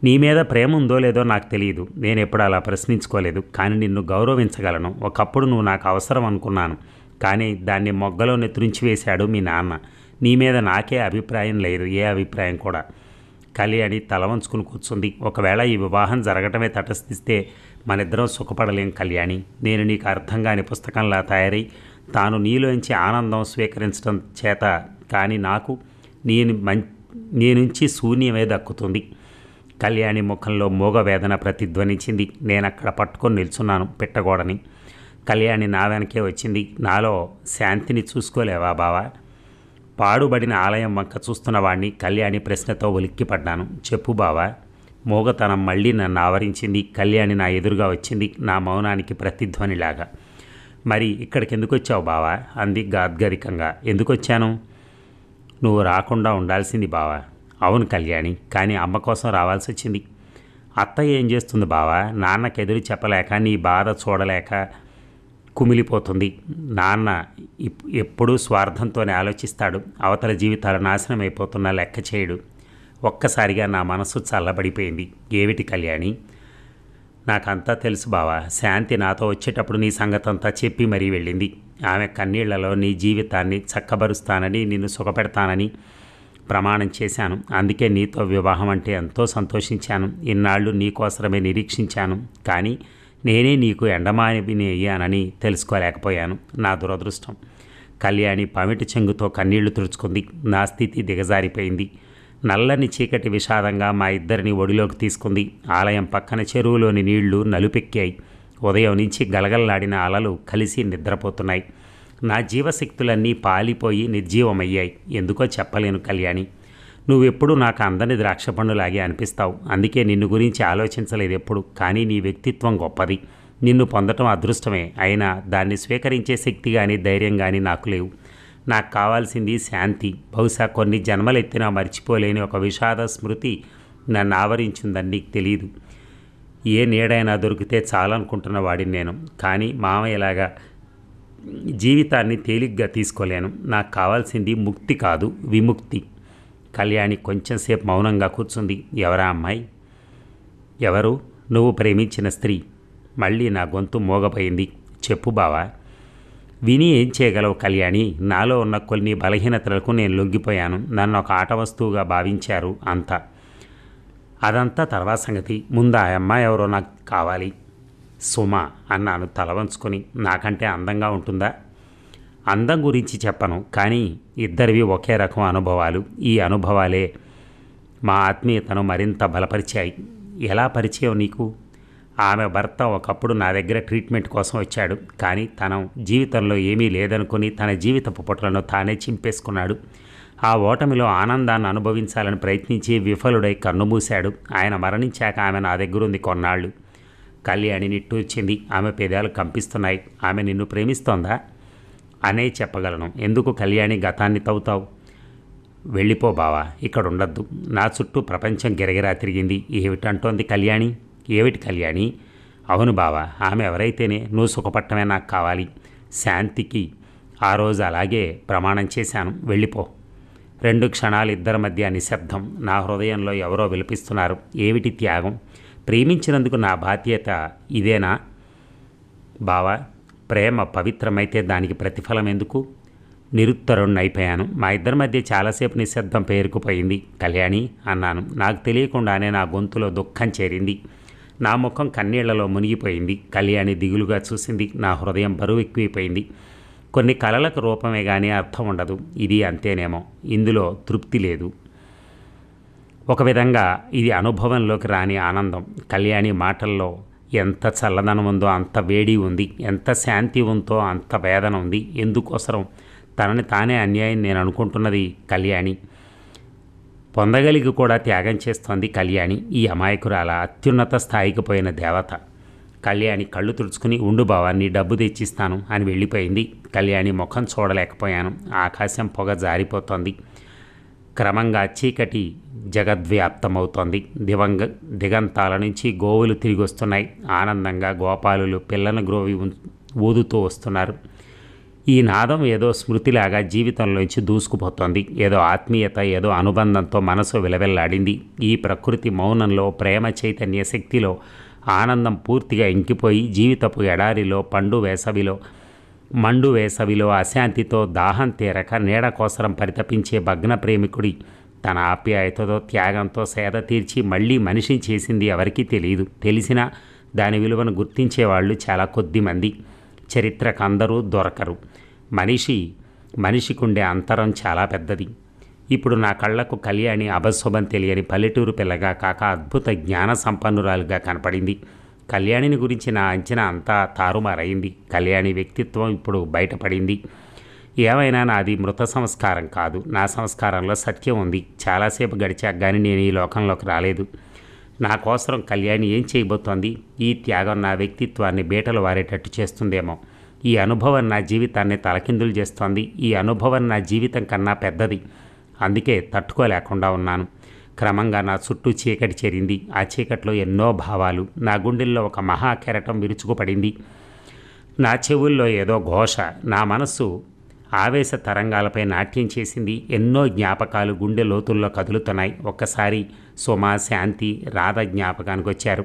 నీ మీద ప్రేమ ఉందో లేదో నాకు తెలియదు నేను ఎప్పుడు అలా ప్రశ్నించుకోలేదు కానీ నిన్ను గౌరవించగలను ఒకప్పుడు నువ్వు నాకు అవసరం అనుకున్నాను కానీ దాన్ని మొగ్గలో నెత్తురించి వేశాడు మీ నాన్న నీ మీద నాకే అభిప్రాయం లేదు ఏ అభిప్రాయం కూడా కళ్యాణి తల వంచుకుని కూర్చుంది ఒకవేళ ఈ వివాహం జరగటమే తటస్థిస్తే మనిద్దరం సుఖపడలేం కళ్యాణి నేను నీకు అర్థం కాని పుస్తకంలా తయారై తాను నీలోంచి ఆనందం స్వీకరించడం చేత కానీ నాకు నేను మం నీ నుంచి శూన్యమే దక్కుతుంది కళ్యాణి ముఖంలో మోగ వేదన ప్రతిధ్వనించింది నేను అక్కడ పట్టుకొని నిల్చున్నాను పెట్టగోడని కళ్యాణి నా వెనకే వచ్చింది నాలో శాంతిని చూసుకోలేవా బావా పాడుబడిన ఆలయం వంక చూస్తున్న వాడిని కళ్యాణి ప్రశ్నతో ఉలిక్కిపడ్డాను చెప్పు బావా మోగతనం మళ్ళీ నన్ను ఆవరించింది కళ్యాణి నా ఎదురుగా వచ్చింది నా మౌనానికి ప్రతిధ్వనిలాగా మరి ఇక్కడికి ఎందుకు వచ్చావు బావా అంది గాద్గరికంగా ఎందుకు వచ్చాను నువ్వు రాకుండా ఉండాల్సింది బావా అవును కళ్యాణి కానీ అమ్మ కోసం రావాల్సి వచ్చింది అత్త ఏం చేస్తుంది బావా నాన్నకు ఎదురు చెప్పలేక నీ బాధ చూడలేక కుమిలిపోతుంది నాన్న ఇప్ ఎప్పుడూ స్వార్థంతోనే ఆలోచిస్తాడు అవతల జీవితాలు నాశనం అయిపోతున్నా లెక్క చేయడు ఒక్కసారిగా నా మనసు చల్లబడిపోయింది ఏమిటి కళ్యాణి నాకంతా తెలుసు బావా శాంతి నాతో వచ్చేటప్పుడు నీ సంగతంతా చెప్పి మరీ వెళ్ళింది ఆమె కన్నీళ్లలో నీ జీవితాన్ని చక్కబరుస్తానని నిన్ను సుఖపెడతానని ప్రమాణం చేశాను అందుకే నీతో వివాహం అంటే ఎంతో సంతోషించాను ఇన్నాళ్ళు నీకోసరమే నిరీక్షించాను కానీ నేనే నీకు ఎండమాని అయ్యానని తెలుసుకోలేకపోయాను నా దురదృష్టం కళ్యాణి పమిటి చెంగుతో కన్నీళ్లు తుడుచుకుంది నా స్థితి దిగజారిపోయింది నల్లని చీకటి విషాదంగా మా ఇద్దరిని ఒడిలోకి తీసుకుంది ఆలయం పక్కన చెరువులోని నీళ్లు నలుపెక్కాయి ఉదయం నుంచి గలగల్లాడిన అలలు కలిసి నిద్రపోతున్నాయి నా జీవశక్తులన్నీ పాలిపోయి నిర్జీవమయ్యాయి ఎందుకో చెప్పలేను కళ్యాణి నువ్వెప్పుడు నాకు అందని ద్రాక్ష పండులాగే అనిపిస్తావు అందుకే నిన్ను గురించి ఆలోచించలేదు ఎప్పుడు కానీ నీ వ్యక్తిత్వం గొప్పది నిన్ను పొందటం అదృష్టమే అయినా దాన్ని స్వీకరించే శక్తి కానీ ధైర్యం కానీ నాకు లేవు నాకు కావాల్సింది శాంతి బహుశా కొన్ని జన్మలెత్తినా మర్చిపోలేని ఒక విషాద స్మృతి నన్ను ఆవరించిందని నీకు తెలియదు ఏ నీడైనా దొరికితే చాలనుకుంటున్న వాడిని నేను కానీ మామయ్యలాగా జీవితాన్ని తేలిగ్గా తీసుకోలేను నాకు కావాల్సింది ముక్తి కాదు విముక్తి కళ్యాణి కొంచెంసేపు మౌనంగా కూర్చుంది ఎవరా అమ్మాయి ఎవరు నువ్వు ప్రేమించిన స్త్రీ మళ్ళీ నా గొంతు మోగపోయింది చెప్పు బావా విని ఏం చేయగలవు కళ్యాణి నాలో ఉన్న కొన్ని బలహీనతలకు నేను లొంగిపోయాను నన్ను ఒక ఆట వస్తువుగా భావించారు అంతా అదంతా తర్వాత సంగతి ముందు ఆ అమ్మాయి ఎవరో నాకు కావాలి సుమ అన్నాను తల వంచుకొని నాకంటే అందంగా ఉంటుందా అందం గురించి చెప్పను కానీ ఇద్దరివి ఒకే రకం అనుభవాలు ఈ అనుభవాలే మా ఆత్మీయతను మరింత బలపరిచాయి ఎలా పరిచయం నీకు ఆమె భర్త ఒకప్పుడు నా దగ్గర ట్రీట్మెంట్ కోసం వచ్చాడు కానీ తన జీవితంలో ఏమీ లేదనుకుని తన జీవితపు పుటలను తానే చింపేసుకున్నాడు ఆ ఓటమిలో ఆనందాన్ని అనుభవించాలని ప్రయత్నించి విఫలుడై కన్నుమూశాడు ఆయన మరణించాక ఆమె నా దగ్గరుంది కొన్నాళ్ళు కళ్యాణి నిట్టూర్చింది ఆమె పెదాలు కంపిస్తున్నాయి ఆమె నిన్ను ప్రేమిస్తోందా అనే చెప్పగలను ఎందుకు కళ్యాణి గతాన్ని తవ్వుతావు వెళ్ళిపో బావా ఇక్కడ ఉండద్దు నా చుట్టూ ప్రపంచం గిరగిరా తిరిగింది ఏమిటంటోంది కళ్యాణి ఏమిటి కళ్యాణి అవును బావా ఆమె ఎవరైతేనే నువ్వు సుఖపట్టమే నాకు కావాలి శాంతికి ఆ రోజు అలాగే ప్రమాణం చేశాను వెళ్ళిపో రెండు క్షణాలు ఇద్దరి మధ్య నిశ్శబ్దం నా హృదయంలో ఎవరో విలిపిస్తున్నారు ఏమిటి త్యాగం ప్రేమించినందుకు నా బాధ్యత ఇదేనా బావా ప్రేమ పవిత్రమైతే దానికి ప్రతిఫలం ఎందుకు నిరుత్తరుణ్ణి అయిపోయాను మా ఇద్దరి మధ్య చాలాసేపు నిశ్శబ్దం పేరుకుపోయింది కళ్యాణి అన్నాను నాకు తెలియకుండానే నా గొంతులో దుఃఖం చేరింది నా ముఖం కన్నీళ్లలో మునిగిపోయింది కళ్యాణి దిగులుగా చూసింది నా హృదయం బరువు ఎక్కువైపోయింది కొన్ని కళలకు రూపమే కానీ అర్థం ఉండదు ఇది అంతేనేమో ఇందులో తృప్తి లేదు ఒక విధంగా ఇది అనుభవంలోకి రాని ఆనందం కళ్యాణి మాటల్లో ఎంత చల్లదనం ఉందో అంత వేడి ఉంది ఎంత శాంతి ఉందో అంత వేదన ఉంది ఎందుకోసరం తనని తానే అన్యాయం నేను అనుకుంటున్నది కళ్యాణి పొందగలిగి కూడా త్యాగం చేస్తోంది కళ్యాణి ఈ అమాయకురాల అత్యున్నత స్థాయికి పోయిన దేవత కళ్యాణి కళ్ళు తుడుచుకుని ఉండు బావా నీ డబ్బు తెచ్చిస్తాను అని వెళ్ళిపోయింది కళ్యాణి ముఖం చూడలేకపోయాను ఆకాశం పొగ జారిపోతోంది క్రమంగా చీకటి జగద్వ్యాప్తమవుతోంది దివంగ దిగంతాల నుంచి గోవులు తిరిగి వస్తున్నాయి ఆనందంగా గోపాలులు పిల్లను గ్రోవి ఉం- ఊదుతూ వస్తున్నారు ఈ నాదం ఏదో స్మృతిలాగా జీవితంలోంచి దూసుకుపోతోంది ఏదో ఆత్మీయత ఏదో అనుబంధంతో మనసు విలవెల్లాడింది ఈ ప్రకృతి మౌనంలో ప్రేమ చైతన్య శక్తిలో ఆనందం పూర్తిగా ఇంకిపోయి జీవితపు ఎడారిలో పండు వేసవిలో మండు వేసవిలో అశాంతితో దాహం తీరక నీడ కోసరం పరితపించే భగ్న ప్రేమికుడి తన ఆప్యాయతతో త్యాగంతో సేద తీర్చి మళ్ళీ మనిషిని చేసింది ఎవరికీ తెలియదు తెలిసినా దాని విలువను గుర్తించేవాళ్ళు చాలా కొద్ది మంది చరిత్రకు అందరూ దొరకరు మనిషి మనిషికుండే అంతరం చాలా పెద్దది ఇప్పుడు నా కళ్ళకు కళ్యాణి అభశుభం తెలియని పల్లెటూరు పిల్లగా కాక అద్భుత జ్ఞాన సంపన్నురాలుగా కనపడింది కళ్యాణిని గురించి నా అంచనా అంతా తారుమారైంది కళ్యాణి వ్యక్తిత్వం ఇప్పుడు బయటపడింది ఏమైనా నాది మృత సంస్కారం కాదు నా సంస్కారంలో సత్యం ఉంది చాలాసేపు గడిచాక కానీ నేను ఈ లోకంలోకి రాలేదు నా కోసం కళ్యాణి ఏం చేయబోతోంది ఈ త్యాగం నా వ్యక్తిత్వాన్ని బీటలు వారేటట్టు చేస్తుందేమో ఈ అనుభవం నా జీవితాన్ని తలకిందులు చేస్తోంది ఈ అనుభవం నా జీవితం కన్నా పెద్దది అందుకే తట్టుకోలేకుండా ఉన్నాను క్రమంగా నా చుట్టూ చీకటి చేరింది ఆ చీకట్లో ఎన్నో భావాలు నా గుండెల్లో ఒక మహా కెరటం విరుచుకుపడింది నా చెవుల్లో ఏదో ఘోష నా మనస్సు ఆవేశ తరంగాలపై నాట్యం చేసింది ఎన్నో జ్ఞాపకాలు గుండె లోతుల్లో కదులుతున్నాయి ఒక్కసారి సుమ శాంతి రాధ జ్ఞాపకానికి వచ్చారు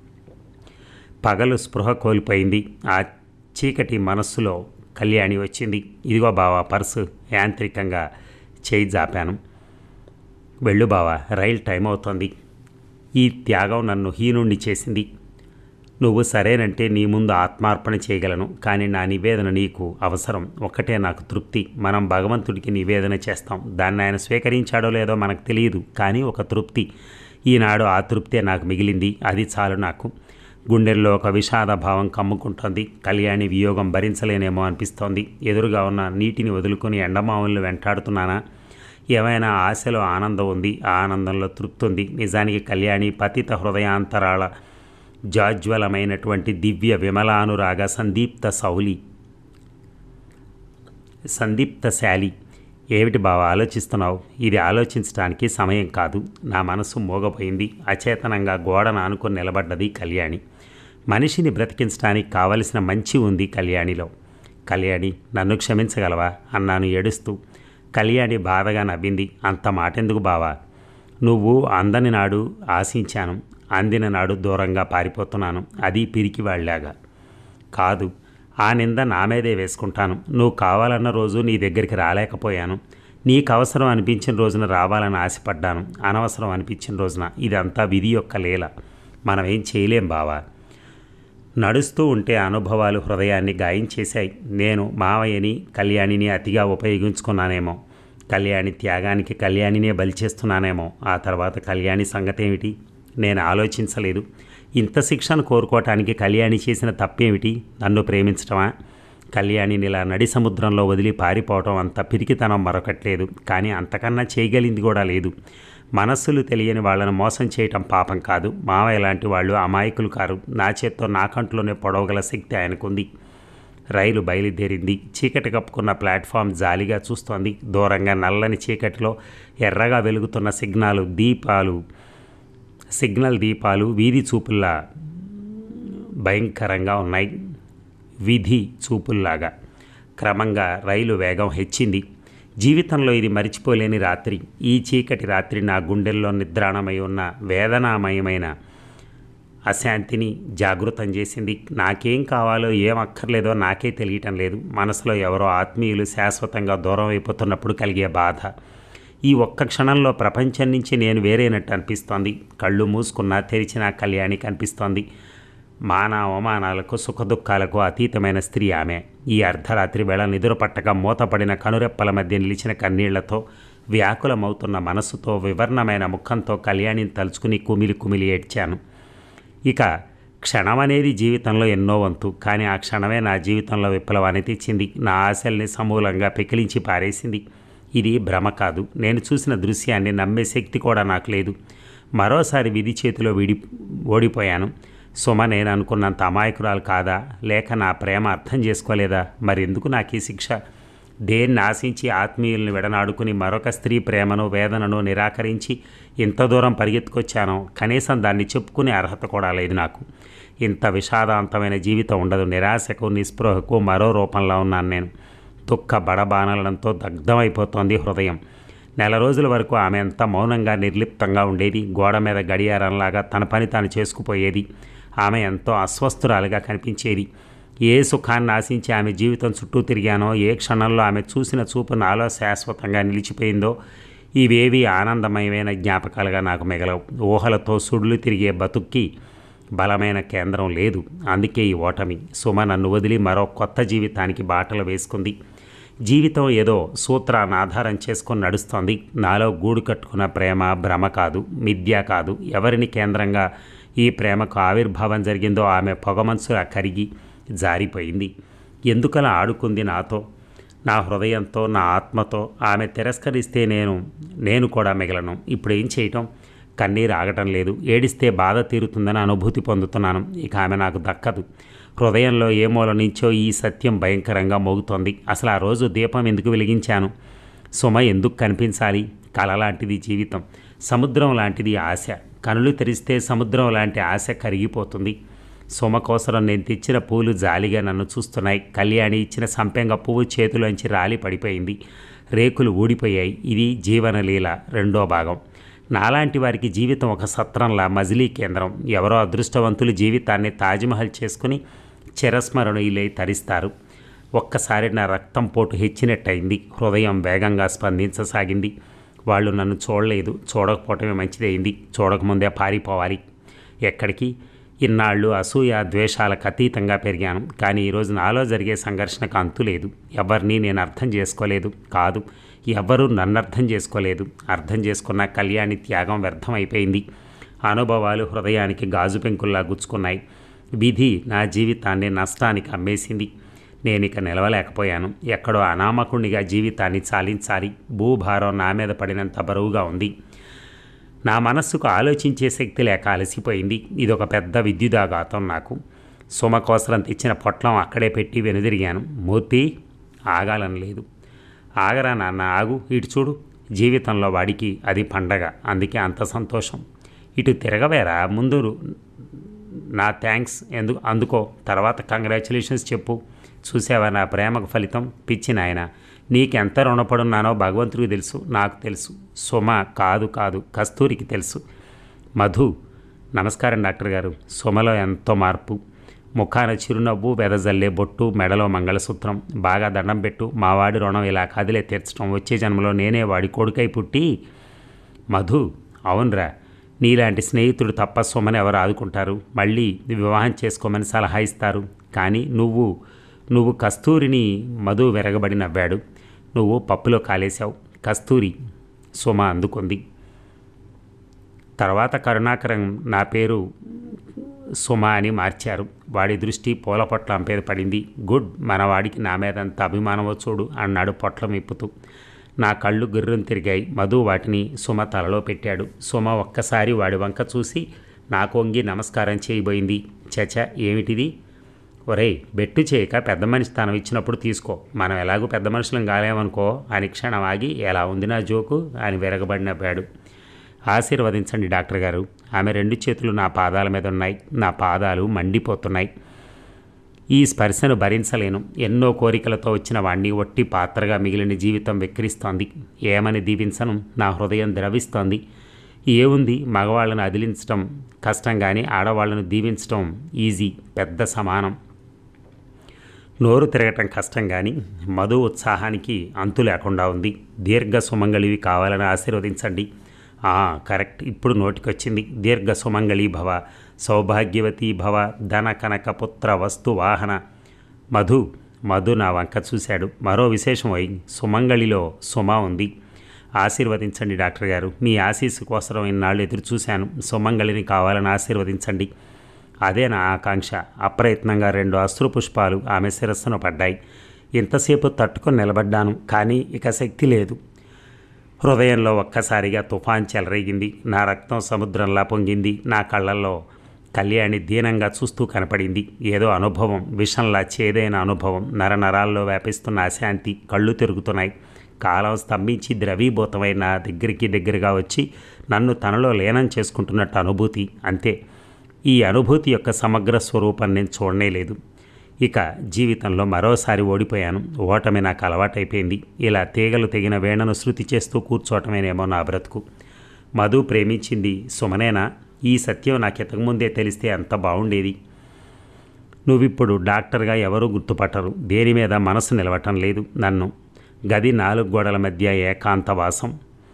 పగలు స్పృహ కోల్పోయింది ఆ చీకటి మనస్సులో కళ్యాణి వచ్చింది ఇదిగో బావా పర్సు యాంత్రికంగా చేయి జాపాను వెళ్ళు బావా రైలు టైం అవుతోంది ఈ త్యాగం నన్ను హీనుణ్ణి చేసింది నువ్వు సరేనంటే నీ ముందు ఆత్మార్పణ చేయగలను కానీ నా నివేదన నీకు అవసరం ఒక్కటే నాకు తృప్తి మనం భగవంతుడికి నివేదన చేస్తాం దాన్ని ఆయన స్వీకరించాడో లేదో మనకు తెలియదు కానీ ఒక తృప్తి ఈనాడు ఆ తృప్తే నాకు మిగిలింది అది చాలు నాకు గుండెల్లో ఒక విషాద భావం కమ్ముకుంటోంది కళ్యాణి వియోగం భరించలేనేమో అనిపిస్తోంది ఎదురుగా ఉన్న నీటిని వదులుకొని ఎండమావులను వెంటాడుతున్నానా ఏమైనా ఆశలో ఆనందం ఉంది ఆ ఆనందంలో తృప్తి ఉంది నిజానికి కళ్యాణి పతిత హృదయాంతరాల జాజ్వలమైనటువంటి దివ్య విమలానురాగ సందీప్త సౌలి సందీప్త శాలి ఏమిటి బావ ఆలోచిస్తున్నావు ఇది ఆలోచించడానికి సమయం కాదు నా మనసు మోగపోయింది అచేతనంగా గోడను ఆనుకొని నిలబడ్డది కళ్యాణి మనిషిని బ్రతికించడానికి కావలసిన మంచి ఉంది కళ్యాణిలో కళ్యాణి నన్ను క్షమించగలవా అన్నాను ఏడుస్తూ కళ్యాణి బాధగా నవ్వింది అంత మాటెందుకు బావా నువ్వు అందని నాడు ఆశించాను అందిన నాడు దూరంగా పారిపోతున్నాను అది పిరికి వాళ్ళలాగా కాదు ఆ నింద నా మీదే వేసుకుంటాను నువ్వు కావాలన్న రోజు నీ దగ్గరికి రాలేకపోయాను నీకు అవసరం అనిపించిన రోజున రావాలని ఆశపడ్డాను అనవసరం అనిపించిన రోజున ఇదంతా విధి యొక్క లీల మనం ఏం చేయలేం బావా నడుస్తూ ఉంటే అనుభవాలు హృదయాన్ని గాయం చేశాయి నేను మావయ్యని కళ్యాణిని అతిగా ఉపయోగించుకున్నానేమో కళ్యాణి త్యాగానికి కళ్యాణినే బలి చేస్తున్నానేమో ఆ తర్వాత కళ్యాణి సంగతి ఏమిటి నేను ఆలోచించలేదు ఇంత శిక్షను కోరుకోవటానికి కళ్యాణి చేసిన తప్పేమిటి నన్ను ప్రేమించటమా కళ్యాణిని ఇలా నడి సముద్రంలో వదిలి పారిపోవటం అంత పిరికితనం మరొకట్లేదు కానీ అంతకన్నా చేయగలిగింది కూడా లేదు మనస్సులు తెలియని వాళ్ళను మోసం చేయటం పాపం కాదు మావయ్య లాంటి వాళ్ళు అమాయకులు కారు నా చేత్తో నా కంట్లోనే పొడవగల శక్తి ఆయనకుంది రైలు బయలుదేరింది చీకటి కప్పుకున్న ప్లాట్ఫామ్ జాలిగా చూస్తోంది దూరంగా నల్లని చీకటిలో ఎర్రగా వెలుగుతున్న సిగ్నాలు దీపాలు సిగ్నల్ దీపాలు వీధి చూపుల్లా భయంకరంగా ఉన్నాయి విధి చూపుల్లాగా క్రమంగా రైలు వేగం హెచ్చింది జీవితంలో ఇది మరిచిపోలేని రాత్రి ఈ చీకటి రాత్రి నా గుండెల్లో నిద్రాణమై ఉన్న వేదనామయమైన అశాంతిని జాగృతం చేసింది నాకేం కావాలో ఏం అక్కర్లేదో నాకే తెలియటం లేదు మనసులో ఎవరో ఆత్మీయులు శాశ్వతంగా దూరం అయిపోతున్నప్పుడు కలిగే బాధ ఈ ఒక్క క్షణంలో ప్రపంచం నుంచి నేను వేరేనట్టు అనిపిస్తోంది కళ్ళు మూసుకున్నా తెరిచిన కళ్యాణి కనిపిస్తోంది మాన అవమానాలకు సుఖదుఖాలకు అతీతమైన స్త్రీ ఆమె ఈ అర్ధరాత్రి వేళ నిదుర పట్టక మూతపడిన కనురెప్పల మధ్య నిలిచిన కన్నీళ్లతో వ్యాకులమవుతున్న మనస్సుతో వివర్ణమైన ముఖంతో కళ్యాణిని తలుచుకుని కుమిలి కుమిలి ఏడ్చాను ఇక క్షణం అనేది జీవితంలో ఎన్నో వంతు కానీ ఆ క్షణమే నా జీవితంలో విప్లవాన్ని తెచ్చింది నా ఆశల్ని సమూలంగా పెకిలించి పారేసింది ఇది భ్రమ కాదు నేను చూసిన దృశ్యాన్ని నమ్మే శక్తి కూడా నాకు లేదు మరోసారి విధి చేతిలో విడి ఓడిపోయాను సుమ నేను అనుకున్నంత అమాయకురాలు కాదా లేక నా ప్రేమ అర్థం చేసుకోలేదా మరెందుకు నాకు ఈ శిక్ష దేన్ని ఆశించి ఆత్మీయుల్ని విడనాడుకుని మరొక స్త్రీ ప్రేమను వేదనను నిరాకరించి ఇంత దూరం పరిగెత్తుకొచ్చానో కనీసం దాన్ని చెప్పుకునే అర్హత కూడా లేదు నాకు ఇంత విషాదాంతమైన జీవితం ఉండదు నిరాశకు నిస్పృహకు మరో రూపంలో ఉన్నాను నేను దుఃఖ బడబానలంతో దగ్ధమైపోతోంది హృదయం నెల రోజుల వరకు ఆమె ఎంత మౌనంగా నిర్లిప్తంగా ఉండేది గోడ మీద గడియారంలాగా తన పని తాను చేసుకుపోయేది ఆమె ఎంతో అస్వస్థురాలుగా కనిపించేది ఏ సుఖాన్ని ఆశించి ఆమె జీవితం చుట్టూ తిరిగానో ఏ క్షణంలో ఆమె చూసిన చూపు నాలో శాశ్వతంగా నిలిచిపోయిందో ఇవేవి ఆనందమయమైన జ్ఞాపకాలుగా నాకు మిగలవు ఊహలతో సుడులు తిరిగే బతుక్కి బలమైన కేంద్రం లేదు అందుకే ఈ ఓటమి సుమ నన్ను వదిలి మరో కొత్త జీవితానికి బాటలు వేసుకుంది జీవితం ఏదో సూత్రాన్ని ఆధారం చేసుకొని నడుస్తోంది నాలో గూడు కట్టుకున్న ప్రేమ భ్రమ కాదు మిథ్య కాదు ఎవరిని కేంద్రంగా ఈ ప్రేమకు ఆవిర్భావం జరిగిందో ఆమె పొగమంచులా కరిగి జారిపోయింది ఎందుకలా ఆడుకుంది నాతో నా హృదయంతో నా ఆత్మతో ఆమె తిరస్కరిస్తే నేను నేను కూడా మిగలను ఇప్పుడు ఏం చేయటం కన్నీరు ఆగటం లేదు ఏడిస్తే బాధ తీరుతుందని అనుభూతి పొందుతున్నాను ఇక ఆమె నాకు దక్కదు హృదయంలో ఏ మూల నుంచో ఈ సత్యం భయంకరంగా మోగుతోంది అసలు ఆ రోజు దీపం ఎందుకు వెలిగించాను సుమ ఎందుకు కనిపించాలి కళ లాంటిది జీవితం సముద్రం లాంటిది ఆశ కనులు తెరిస్తే సముద్రం లాంటి ఆశ కరిగిపోతుంది సుమ కోసరం నేను తెచ్చిన పూలు జాలిగా నన్ను చూస్తున్నాయి కళ్యాణి ఇచ్చిన సంపెంగ పువ్వు చేతిలోంచి రాలి పడిపోయింది రేకులు ఊడిపోయాయి ఇది జీవనలీల రెండో భాగం నాలాంటి వారికి జీవితం ఒక సత్రంలా మజిలీ కేంద్రం ఎవరో అదృష్టవంతులు జీవితాన్ని తాజ్మహల్ చేసుకుని చిరస్మరణీయులై తరిస్తారు ఒక్కసారి నా రక్తం పోటు హెచ్చినట్టయింది హృదయం వేగంగా స్పందించసాగింది వాళ్ళు నన్ను చూడలేదు చూడకపోవటమే మంచిదైంది చూడకముందే పారిపోవాలి ఎక్కడికి ఇన్నాళ్ళు అసూయ ద్వేషాలకు అతీతంగా పెరిగాను కానీ ఈరోజు నాలో జరిగే సంఘర్షణకు అంతు లేదు ఎవరిని నేను అర్థం చేసుకోలేదు కాదు ఎవ్వరూ నన్ను అర్థం చేసుకోలేదు అర్థం చేసుకున్న కళ్యాణి త్యాగం వ్యర్థమైపోయింది అనుభవాలు హృదయానికి గాజు పెంకుల్లా గుచ్చుకున్నాయి విధి నా జీవితాన్ని నష్టానికి అమ్మేసింది నేను ఇక నిలవలేకపోయాను ఎక్కడో అనామకుడిగా జీవితాన్ని చాలించాలి భూభారం నా మీద పడినంత బరువుగా ఉంది నా మనస్సుకు ఆలోచించే శక్తి లేక అలసిపోయింది ఇది ఒక పెద్ద విద్యుదాఘాతం నాకు సుమ కోసరం తెచ్చిన పొట్లం అక్కడే పెట్టి వెనుదిరిగాను మూర్తి ఆగాలని లేదు ఆగరా నాన్న ఆగు ఇటు చూడు జీవితంలో వాడికి అది పండగ అందుకే అంత సంతోషం ఇటు తిరగవేరా ముందు నా థ్యాంక్స్ ఎందుకు అందుకో తర్వాత కంగ్రాచులేషన్స్ చెప్పు చూసావా నా ప్రేమకు ఫలితం పిచ్చి నాయన నీకెంత రుణపడున్నానో భగవంతుడికి తెలుసు నాకు తెలుసు సుమ కాదు కాదు కస్తూరికి తెలుసు మధు నమస్కారం డాక్టర్ గారు సుమలో ఎంతో మార్పు ముఖాన చిరునవ్వు వెదజల్లే బొట్టు మెడలో మంగళసూత్రం బాగా దండం పెట్టు మావాడి రుణం ఇలా కదిలే తీర్చడం వచ్చే జన్మలో నేనే వాడి కొడుకై పుట్టి మధు అవునరా నీలాంటి స్నేహితుడు తప్ప సుమని ఎవరు ఆదుకుంటారు మళ్ళీ వివాహం చేసుకోమని సలహా ఇస్తారు కానీ నువ్వు నువ్వు కస్తూరిని మధు వెరగబడి నవ్వాడు నువ్వు పప్పులో కాలేశావు కస్తూరి సుమ అందుకుంది తర్వాత కరుణాకరం నా పేరు సుమ అని మార్చారు వాడి దృష్టి పూల పొట్లం మీద పడింది గుడ్ మన వాడికి నా మీద అంత అభిమానమో చూడు అన్నాడు పొట్లం ఇప్పుతూ నా కళ్ళు గుర్రం తిరిగాయి మధు వాటిని సుమ తలలో పెట్టాడు సుమ ఒక్కసారి వాడి వంక చూసి నాకు వంగి నమస్కారం చేయబోయింది చచ ఏమిటిది ఒరేయ్ బెట్టు చేయక పెద్ద మనిషి స్థానం ఇచ్చినప్పుడు తీసుకో మనం ఎలాగో పెద్ద మనుషులం కాలేమనుకో అని క్షణం ఆగి ఎలా ఉంది నా జోకు అని విరగబడి నవ్వాడు ఆశీర్వదించండి డాక్టర్ గారు ఆమె రెండు చేతులు నా పాదాల మీద ఉన్నాయి నా పాదాలు మండిపోతున్నాయి ఈ స్పర్శను భరించలేను ఎన్నో కోరికలతో వచ్చిన వాణ్ణి ఒట్టి పాత్రగా మిగిలిన జీవితం వెక్కిరిస్తోంది ఏమని దీవించను నా హృదయం ద్రవిస్తోంది ఏముంది మగవాళ్ళను అదిలించడం కష్టం కానీ ఆడవాళ్ళను దీవించడం ఈజీ పెద్ద సమానం నోరు తిరగటం కష్టం కానీ మధు ఉత్సాహానికి అంతు లేకుండా ఉంది దీర్ఘ సుమంగళివి కావాలని ఆశీర్వదించండి ఆ, కరెక్ట్ ఇప్పుడు నోటికొచ్చింది దీర్ఘ సుమంగళి భవ సౌభాగ్యవతి భవ ధన కనక పుత్ర వస్తు వాహన మధు మధు నా వంక చూశాడు మరో విశేషం అయి సుమంగళిలో సుమ ఉంది ఆశీర్వదించండి డాక్టర్ గారు మీ ఆశీస్సు కోసం ఇన్నాళ్ళు ఎదురు చూశాను సుమంగళిని కావాలని ఆశీర్వదించండి అదే నా ఆకాంక్ష అప్రయత్నంగా రెండు అశ్రు పుష్పాలు ఆమె శిరస్సున పడ్డాయి ఇంతసేపు తట్టుకొని నిలబడ్డాను కానీ ఇక శక్తి లేదు హృదయంలో ఒక్కసారిగా తుఫాన్ చెలరేగింది నా రక్తం సముద్రంలా పొంగింది నా కళ్ళల్లో కళ్యాణి దీనంగా చూస్తూ కనపడింది ఏదో అనుభవం విషంలా చేదైన అనుభవం నరనరాల్లో వ్యాపిస్తున్న అశాంతి కళ్ళు తిరుగుతున్నాయి కాలం స్తంభించి ద్రవీభూతమై నా దగ్గరికి దగ్గరగా వచ్చి నన్ను తనలో లీనం చేసుకుంటున్నట్టు అనుభూతి అంతే ఈ అనుభూతి యొక్క సమగ్ర స్వరూపం నేను చూడనే లేదు ఇక జీవితంలో మరోసారి ఓడిపోయాను ఓటమి నాకు అలవాటైపోయింది ఇలా తీగలు తెగిన వేణను శృతి చేస్తూ కూర్చోవటమేనేమో నా బ్రతుకు మధు ప్రేమించింది సుమనేనా ఈ సత్యం నాకు ఇంతకుముందే తెలిస్తే ఎంత బాగుండేది నువ్విప్పుడు డాక్టర్గా ఎవరూ గుర్తుపట్టరు దేని మీద మనసు నిలవటం లేదు నన్ను గది నాలుగు గోడల మధ్య ఏకాంతవాసం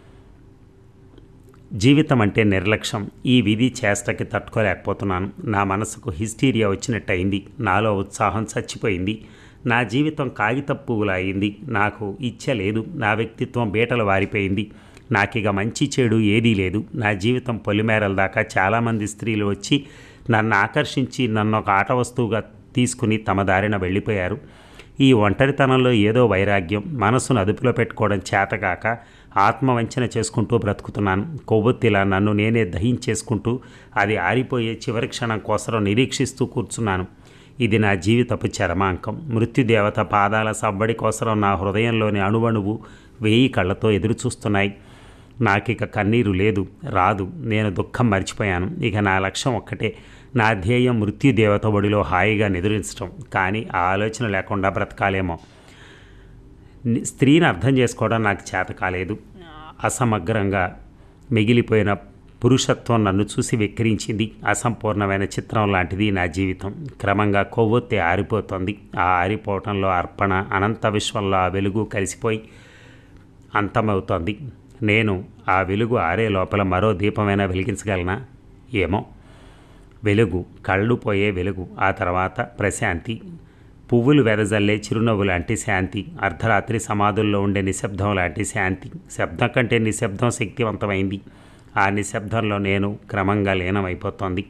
జీవితం అంటే నిర్లక్ష్యం ఈ విధి చేష్టకి తట్టుకోలేకపోతున్నాను నా మనసుకు హిస్టీరియా వచ్చినట్టయింది నాలో ఉత్సాహం చచ్చిపోయింది నా జీవితం కాగితప్పువులా అయింది నాకు ఇచ్చ లేదు నా వ్యక్తిత్వం బీటలు వారిపోయింది నాకిక మంచి చెడు ఏదీ లేదు నా జీవితం పొలిమేరల దాకా చాలామంది స్త్రీలు వచ్చి నన్ను ఆకర్షించి నన్ను ఒక ఆట వస్తువుగా తీసుకుని తమ దారిన వెళ్ళిపోయారు ఈ ఒంటరితనంలో ఏదో వైరాగ్యం మనసును అదుపులో పెట్టుకోవడం చేతకాక ఆత్మవంచన చేసుకుంటూ బ్రతుకుతున్నాను కొవ్వొత్తిలా నన్ను నేనే దహించేసుకుంటూ అది ఆరిపోయే చివరి క్షణం కోసం నిరీక్షిస్తూ కూర్చున్నాను ఇది నా జీవితపు చరమాంకం మృత్యుదేవత పాదాల సవ్వడి కోసం నా హృదయంలోని అణువణువు వేయి కళ్ళతో ఎదురు చూస్తున్నాయి నాకిక కన్నీరు లేదు రాదు నేను దుఃఖం మర్చిపోయాను ఇక నా లక్ష్యం ఒక్కటే నా ధ్యేయం మృత్యుదేవత ఒడిలో హాయిగా నిద్రించడం కానీ ఆ ఆలోచన లేకుండా బ్రతకాలేమో ని- స్త్రీని అర్థం చేసుకోవడం నాకు చేత కాలేదు అసమగ్రంగా మిగిలిపోయిన పురుషత్వం నన్ను చూసి వెక్కిరించింది అసంపూర్ణమైన చిత్రం లాంటిది నా జీవితం క్రమంగా కొవ్వొత్తి ఆరిపోతుంది ఆ ఆరిపోవటంలో అర్పణ అనంత విశ్వంలో ఆ వెలుగు కలిసిపోయి అంతమవుతోంది నేను ఆ వెలుగు ఆరే లోపల మరో దీపమైనా వెలిగించగలనా ఏమో వెలుగు కళ్ళు పోయే వెలుగు ఆ తర్వాత ప్రశాంతి పువ్వులు వెదజల్లే చిరునవ్వు లాంటి శాంతి అర్ధరాత్రి సమాధుల్లో ఉండే నిశ్శబ్దం లాంటి శాంతి శబ్దం కంటే నిశ్శబ్దం శక్తివంతమైంది ఆ నిశ్శబ్దంలో నేను క్రమంగా లీనమైపోతోంది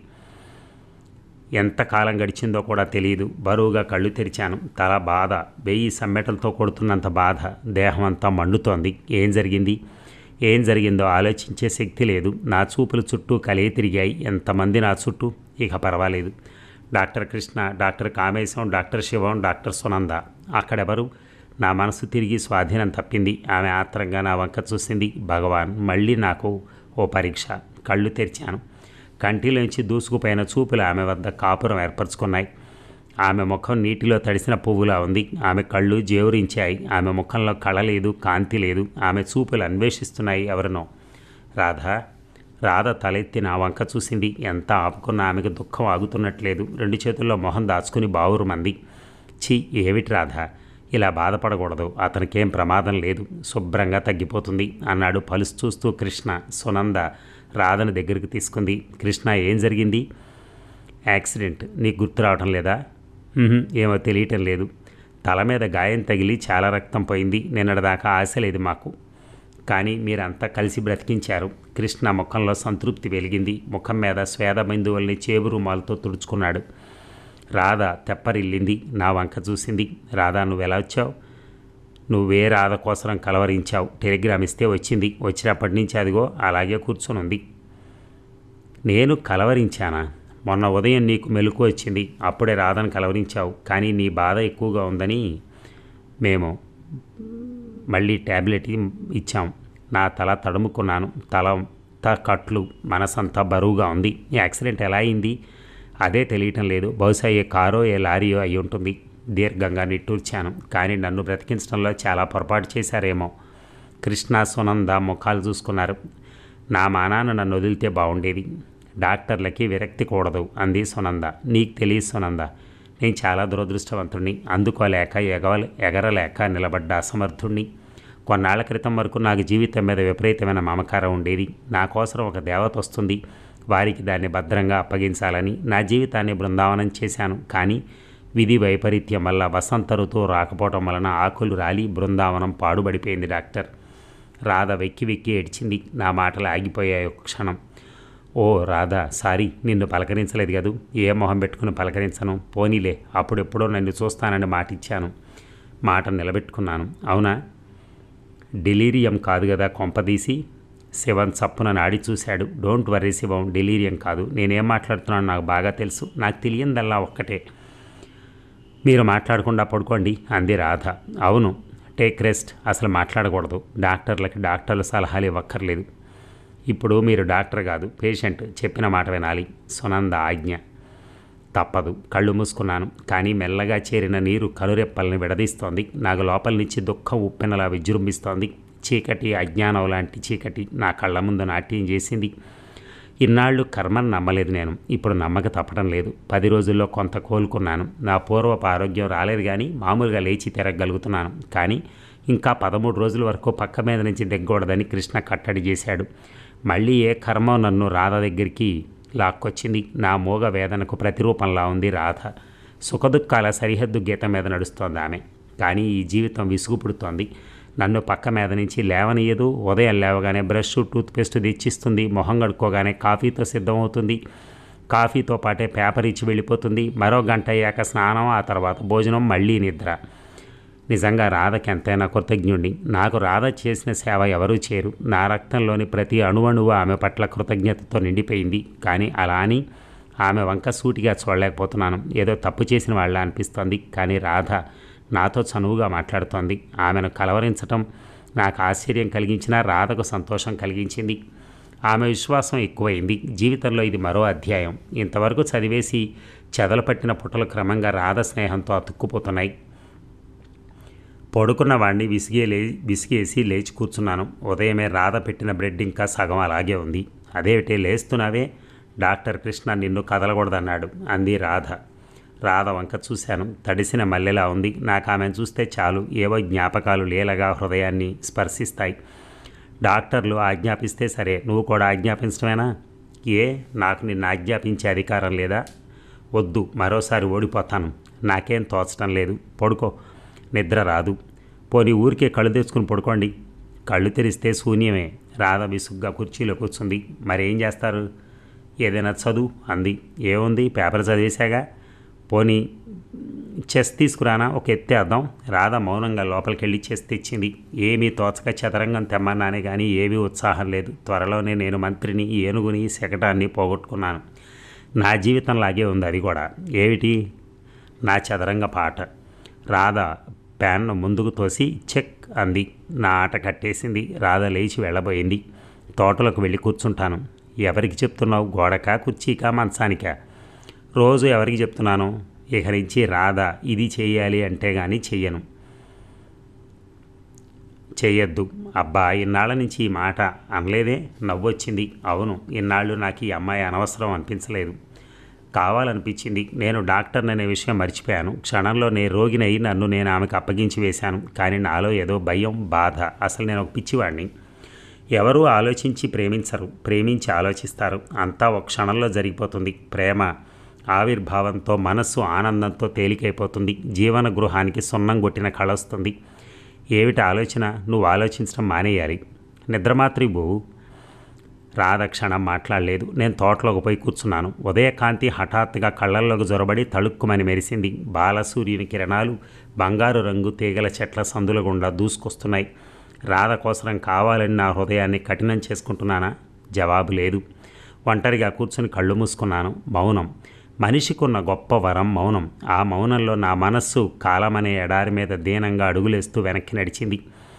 ఎంత కాలం గడిచిందో కూడా తెలియదు బరువుగా కళ్ళు తెరిచాను తల బాధ వెయ్యి సమ్మెటలతో కొడుతున్నంత బాధ దేహం అంతా మండుతోంది ఏం జరిగింది ఏం జరిగిందో ఆలోచించే శక్తి లేదు నా చూపుల చుట్టూ కలియ తిరిగాయి ఎంతమంది నా చుట్టూ ఇక పర్వాలేదు doctor Krishna doctor Kamesham doctor Shivam doctor Sunanda అక్కడెవరు నా మనసు తిరిగి స్వాధీనం తప్పింది ఆమె ఆత్రంగా నా వంక చూసింది భగవాన్ మళ్ళీ నాకు ఓ పరీక్ష కళ్ళు తెరిచాను కంటిలోంచి దూసుకుపోయిన చూపులు ఆమె వద్ద కాపురం ఏర్పరచుకున్నాయి ఆమె ముఖం నీటిలో తడిసిన పువ్వులా ఉంది ఆమె కళ్ళు జేవురించాయి ఆమె ముఖంలో కళ లేదు కాంతి లేదు ఆమె చూపులు అన్వేషిస్తున్నాయి ఎవరినో రాధా రాధ తలెత్తి నా వంక చూసింది ఎంత ఆపుకున్న ఆమెకు దుఃఖం ఆగుతున్నట్లేదు రెండు చేతుల్లో మొహం దాచుకుని బావురుమంది ఛీ ఏమిటి రాధ ఇలా బాధపడకూడదు అతనికేం ప్రమాదం లేదు శుభ్రంగా తగ్గిపోతుంది అన్నాడు పలుసు చూస్తూ కృష్ణ సునంద రాధను దగ్గరికి తీసుకుంది కృష్ణ ఏం జరిగింది యాక్సిడెంట్ నీకు గుర్తు రావటం లేదా "ఉహుం, ఏమో తెలియటం లేదు తల మీద గాయం తగిలి చాలా రక్తం పోయింది నిన్నటిదాకా ఆశ లేదు మాకు కానీ మీరంతా కలిసి బ్రతికించారు కృష్ణ ముఖంలో సంతృప్తి వెలిగింది ముఖం మీద స్వేద బిందువుల్ని చేబు రుమాలతో తుడుచుకున్నాడు రాధ తెప్పరిల్లింది నా వంక చూసింది రాధా నువ్వు ఎలా వచ్చావు నువ్వే రాధ కోసం కలవరించావు టెలిగ్రామ్ ఇస్తే వచ్చింది వచ్చినప్పటి నుంచి అదిగో అలాగే కూర్చొని ఉంది నేను కలవరించానా మొన్న ఉదయం నీకు మెలకు వచ్చింది అప్పుడే రాధను కలవరించావు కానీ నీ బాధ ఎక్కువగా ఉందని మేము మళ్ళీ ట్యాబ్లెట్ ఇచ్చాం నా తల తడుముకున్నాను తల అంతా కట్లు మనసంతా బరువుగా ఉంది ఈ యాక్సిడెంట్ ఎలా అయింది అదే తెలియటం లేదు బహుశా ఏ కారో ఏ లారీయో అయి ఉంటుంది దీర్ఘంగా నిట్టూర్చాను కానీ నన్ను బ్రతికించడంలో చాలా పొరపాటు చేశారేమో కృష్ణ సునంద ముఖాలు చూసుకున్నారు నా మానాన్న నన్ను వదిలితే బాగుండేది డాక్టర్లకి విరక్తి కూడదు అంది సునంద నీకు తెలియదు సునంద నేను చాలా దురదృష్టవంతుణ్ణి అందుకోలేక ఎగవల ఎగరలేక నిలబడ్డ అసమర్థుణ్ణి కొన్నాళ్ల క్రితం వరకు నాకు జీవితం మీద విపరీతమైన మమకారం ఉండేది నా కోసం ఒక దేవత వస్తుంది వారికి దాన్ని భద్రంగా అప్పగించాలని నా జీవితాన్ని బృందావనం చేశాను కానీ విధి వైపరీత్యం వల్ల వసంత ఋతువు రాకపోవడం వలన ఆకులు రాలి బృందావనం పాడుబడిపోయింది డాక్టర్ రాధ వెక్కి వెక్కి ఏడ్చింది నా మాటలు ఆగిపోయాయి ఒక క్షణం ఓ రాధా సారీ నిన్ను పలకరించలేదు కదూ ఏ మొహం పెట్టుకుని పలకరించను పోనీలే అప్పుడెప్పుడో నన్ను చూస్తానని మాట ఇచ్చాను మాట నిలబెట్టుకున్నాను అవునా డెలీరియం కాదు కదా కొంపదీసి శివన్ చప్పున నాడి చూశాడు డోంట్ వర్రీ శివం డెలీరియం కాదు నేనేం మాట్లాడుతున్నాను నాకు బాగా తెలుసు నాకు తెలియందల్లా ఒక్కటే మీరు మాట్లాడకుండా పడుకోండి అంది రాధ అవును టేక్ రెస్ట్ అసలు మాట్లాడకూడదు డాక్టర్లకి డాక్టర్ల సలహాలు ఇవ్వక్కర్లేదు ఇప్పుడు మీరు డాక్టర్ కాదు పేషెంట్ చెప్పిన మాట వినాలి సునంద ఆజ్ఞ తప్పదు కళ్ళు మూసుకున్నాను కానీ మెల్లగా చేరిన నీరు కనురెప్పల్ని విడదీస్తోంది నాకు లోపల నుంచి దుఃఖం ఉప్పెనలా విజృంభిస్తోంది చీకటి అజ్ఞానం లాంటి చీకటి నా కళ్ళ ముందు నాట్యం చేసింది ఇన్నాళ్ళు కర్మను నమ్మలేదు నేను ఇప్పుడు నమ్మక తప్పడం లేదు పది రోజుల్లో కొంత కోలుకున్నాను నా పూర్వపు ఆరోగ్యం రాలేదు కానీ మామూలుగా లేచి తిరగగలుగుతున్నాను కానీ ఇంకా పదమూడు రోజుల వరకు పక్క మీద నుంచి దిగ్గకూడదని కృష్ణ కట్టడి చేశాడు మళ్ళీ ఏ కర్మ నన్ను రాధ దగ్గరికి లాక్కొచ్చింది నా మూగ వేదనకు ప్రతిరూపంలా ఉంది రాధ సుఖదుఖాల సరిహద్దు గీత మీద నడుస్తోంది ఆమె కానీ ఈ జీవితం విసుగు పుడుతోంది నన్ను పక్క మీద నుంచి లేవనీయదు ఉదయం లేవగానే బ్రష్ టూత్పేస్ట్ తెచ్చిస్తుంది మొహం కడుక్కోగానే కాఫీతో సిద్ధమవుతుంది కాఫీతో పాటే పేపర్ ఇచ్చి వెళ్ళిపోతుంది మరో గంట అయ్యాక స్నానం ఆ తర్వాత భోజనం మళ్ళీ నిద్ర నిజంగా రాధకి ఎంతైనా కృతజ్ఞుడి నాకు రాధ చేసిన సేవ ఎవరూ చేరు నా రక్తంలోని ప్రతి అణువణువు ఆమె పట్ల కృతజ్ఞతతో నిండిపోయింది కానీ అలా అని ఆమె వంక సూటిగా చూడలేకపోతున్నాను ఏదో తప్పు చేసిన వాళ్ళ అనిపిస్తోంది కానీ రాధ నాతో చనువుగా మాట్లాడుతోంది ఆమెను కలవరించటం నాకు ఆశ్చర్యం కలిగించిన రాధకు సంతోషం కలిగించింది ఆమె విశ్వాసం ఎక్కువైంది జీవితంలో ఇది మరో అధ్యాయం ఇంతవరకు చదివేసి చెదలు పట్టిన పుట్టలు క్రమంగా రాధ స్నేహంతో అతుక్కుపోతున్నాయి పడుకున్న వాడిని విసిగే లే విసిగేసి లేచి కూర్చున్నాను ఉదయమే రాధ పెట్టిన బ్రెడ్ ఇంకా సగం అలాగే ఉంది అదేమిటే లేస్తున్నావే డాక్టర్ కృష్ణ నిన్ను కదలకూడదన్నాడు అంది రాధ రాధ వంక చూశాను తడిసిన మల్లెలా ఉంది నాకు ఆమెను చూస్తే చాలు ఏవో జ్ఞాపకాలు లీలగా హృదయాన్ని స్పర్శిస్తాయి డాక్టర్లు ఆజ్ఞాపిస్తే సరే నువ్వు కూడా ఆజ్ఞాపించడమేనా ఏ నాకు నిన్ను ఆజ్ఞాపించే అధికారం లేదా వద్దు మరోసారి ఓడిపోతాను నాకేం తోచడం లేదు పడుకో నిద్ర రాదు పోనీ ఊరికే కళ్ళు తెచ్చుకుని పడుకోండి కళ్ళు తెరిస్తే శూన్యమే రాధ విసుగ్గా కుర్చీలో కూర్చుంది మరేం చేస్తారు ఏదైనా చదువు అంది ఏముంది పేపర్ చదివేశాగా పోనీ చెస్ తీసుకురానా ఒక ఎత్తేద్దాం రాధ మౌనంగా లోపలికి వెళ్ళి చెస్ తెచ్చింది ఏమీ తోచక చదరంగం తెమ్మన్నానే కానీ ఏమీ ఉత్సాహం లేదు త్వరలోనే నేను మంత్రిని ఏనుగుని శకటాన్ని పోగొట్టుకున్నాను నా జీవితంలాగే ఉంది అది కూడా ఏమిటి నా చదరంగ పాట రాధ ప్యాన్ను ముందుకు తోసి చెక్ అంది నా ఆట కట్టేసింది రాధ లేచి వెళ్ళబోయింది తోటలోకి వెళ్ళి కూర్చుంటాను ఎవరికి చెప్తున్నావు గోడకా కుర్చీకా మంచానికా రోజు ఎవరికి చెప్తున్నాను ఇక నుంచి రాధ ఇది చేయాలి అంటే కానీ చెయ్యను చెయ్యొద్దు అబ్బా ఇన్నాళ్ళ నుంచి ఈ మాట అనలేదే నవ్వొచ్చింది అవును ఇన్నాళ్ళు నాకు ఈ అమ్మాయి అనవసరం అనిపించలేదు కావాలనిపించింది నేను డాక్టర్ అనే విషయం మర్చిపోయాను క్షణంలో నేను రోగినై నన్ను నేను ఆమెకు అప్పగించి వేశాను కానీ నాలో ఏదో భయం బాధ అసలు నేను ఒక పిచ్చివాడిని ఎవరూ ఆలోచించి ప్రేమించరు ప్రేమించి ఆలోచిస్తారు అంతా ఒక క్షణంలో జరిగిపోతుంది ప్రేమ ఆవిర్భావంతో మనస్సు ఆనందంతో తేలికైపోతుంది జీవన గృహానికి సున్నం కొట్టిన కళ వస్తుంది ఏమిటి ఆలోచన నువ్వు ఆలోచించడం మానేయాలి నిద్రమాత్రి బువు రాధ క్షణం మాట్లాడలేదు నేను తోటలోకి పోయి కూర్చున్నాను ఉదయకాంతి హఠాత్తుగా కళ్ళల్లోకి జొరబడి తళుక్కుమని మెరిసింది బాలసూర్యుని కిరణాలు బంగారు రంగు తీగల చెట్ల సందుల గుండా దూసుకొస్తున్నాయి రాధ కోసరం కావాలని నా హృదయాన్ని కఠినం చేసుకుంటున్నానా జవాబు లేదు ఒంటరిగా కూర్చుని కళ్ళు మూసుకున్నాను మౌనం మనిషికున్న గొప్ప వరం మౌనం ఆ మౌనంలో నా మనస్సు కాలమనే ఎడారి మీద దీనంగా అడుగులేస్తూ వెనక్కి నడిచింది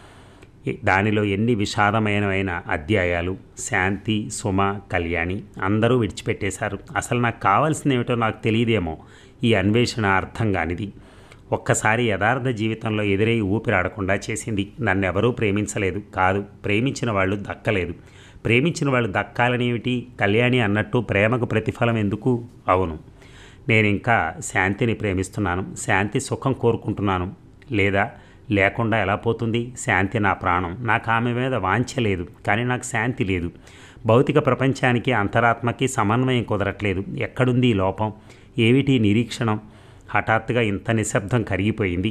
దానిలో ఎన్ని విషాదమైనవైన అధ్యాయాలు శాంతి సుమ కళ్యాణి అందరూ విడిచిపెట్టేశారు అసలు నాకు కావాల్సింది ఏమిటో నాకు తెలియదేమో ఈ అన్వేషణ అర్థం కానిది ఒక్కసారి యథార్థ జీవితంలో ఎదురై ఊపిరాడకుండా చేసింది నన్నెవరూ ప్రేమించలేదు కాదు ప్రేమించిన వాళ్ళు దక్కలేదు ప్రేమించిన వాళ్ళు దక్కాలని ఏమిటి కళ్యాణి అన్నట్టు ప్రేమకు ప్రతిఫలం ఎందుకు అవును నేను ఇంకా శాంతిని ప్రేమిస్తున్నాను శాంతి సుఖం కోరుకుంటున్నాను లేదా లేకుండా ఎలా పోతుంది శాంతి నా ప్రాణం నాకు ఆమె మీద వాంఛ లేదు కానీ నాకు శాంతి లేదు భౌతిక ప్రపంచానికి అంతరాత్మకి సమన్వయం కుదరట్లేదు ఎక్కడుంది ఈ లోపం ఏమిటి నిరీక్షణం హఠాత్తుగా ఇంత నిశ్శబ్దం కరిగిపోయింది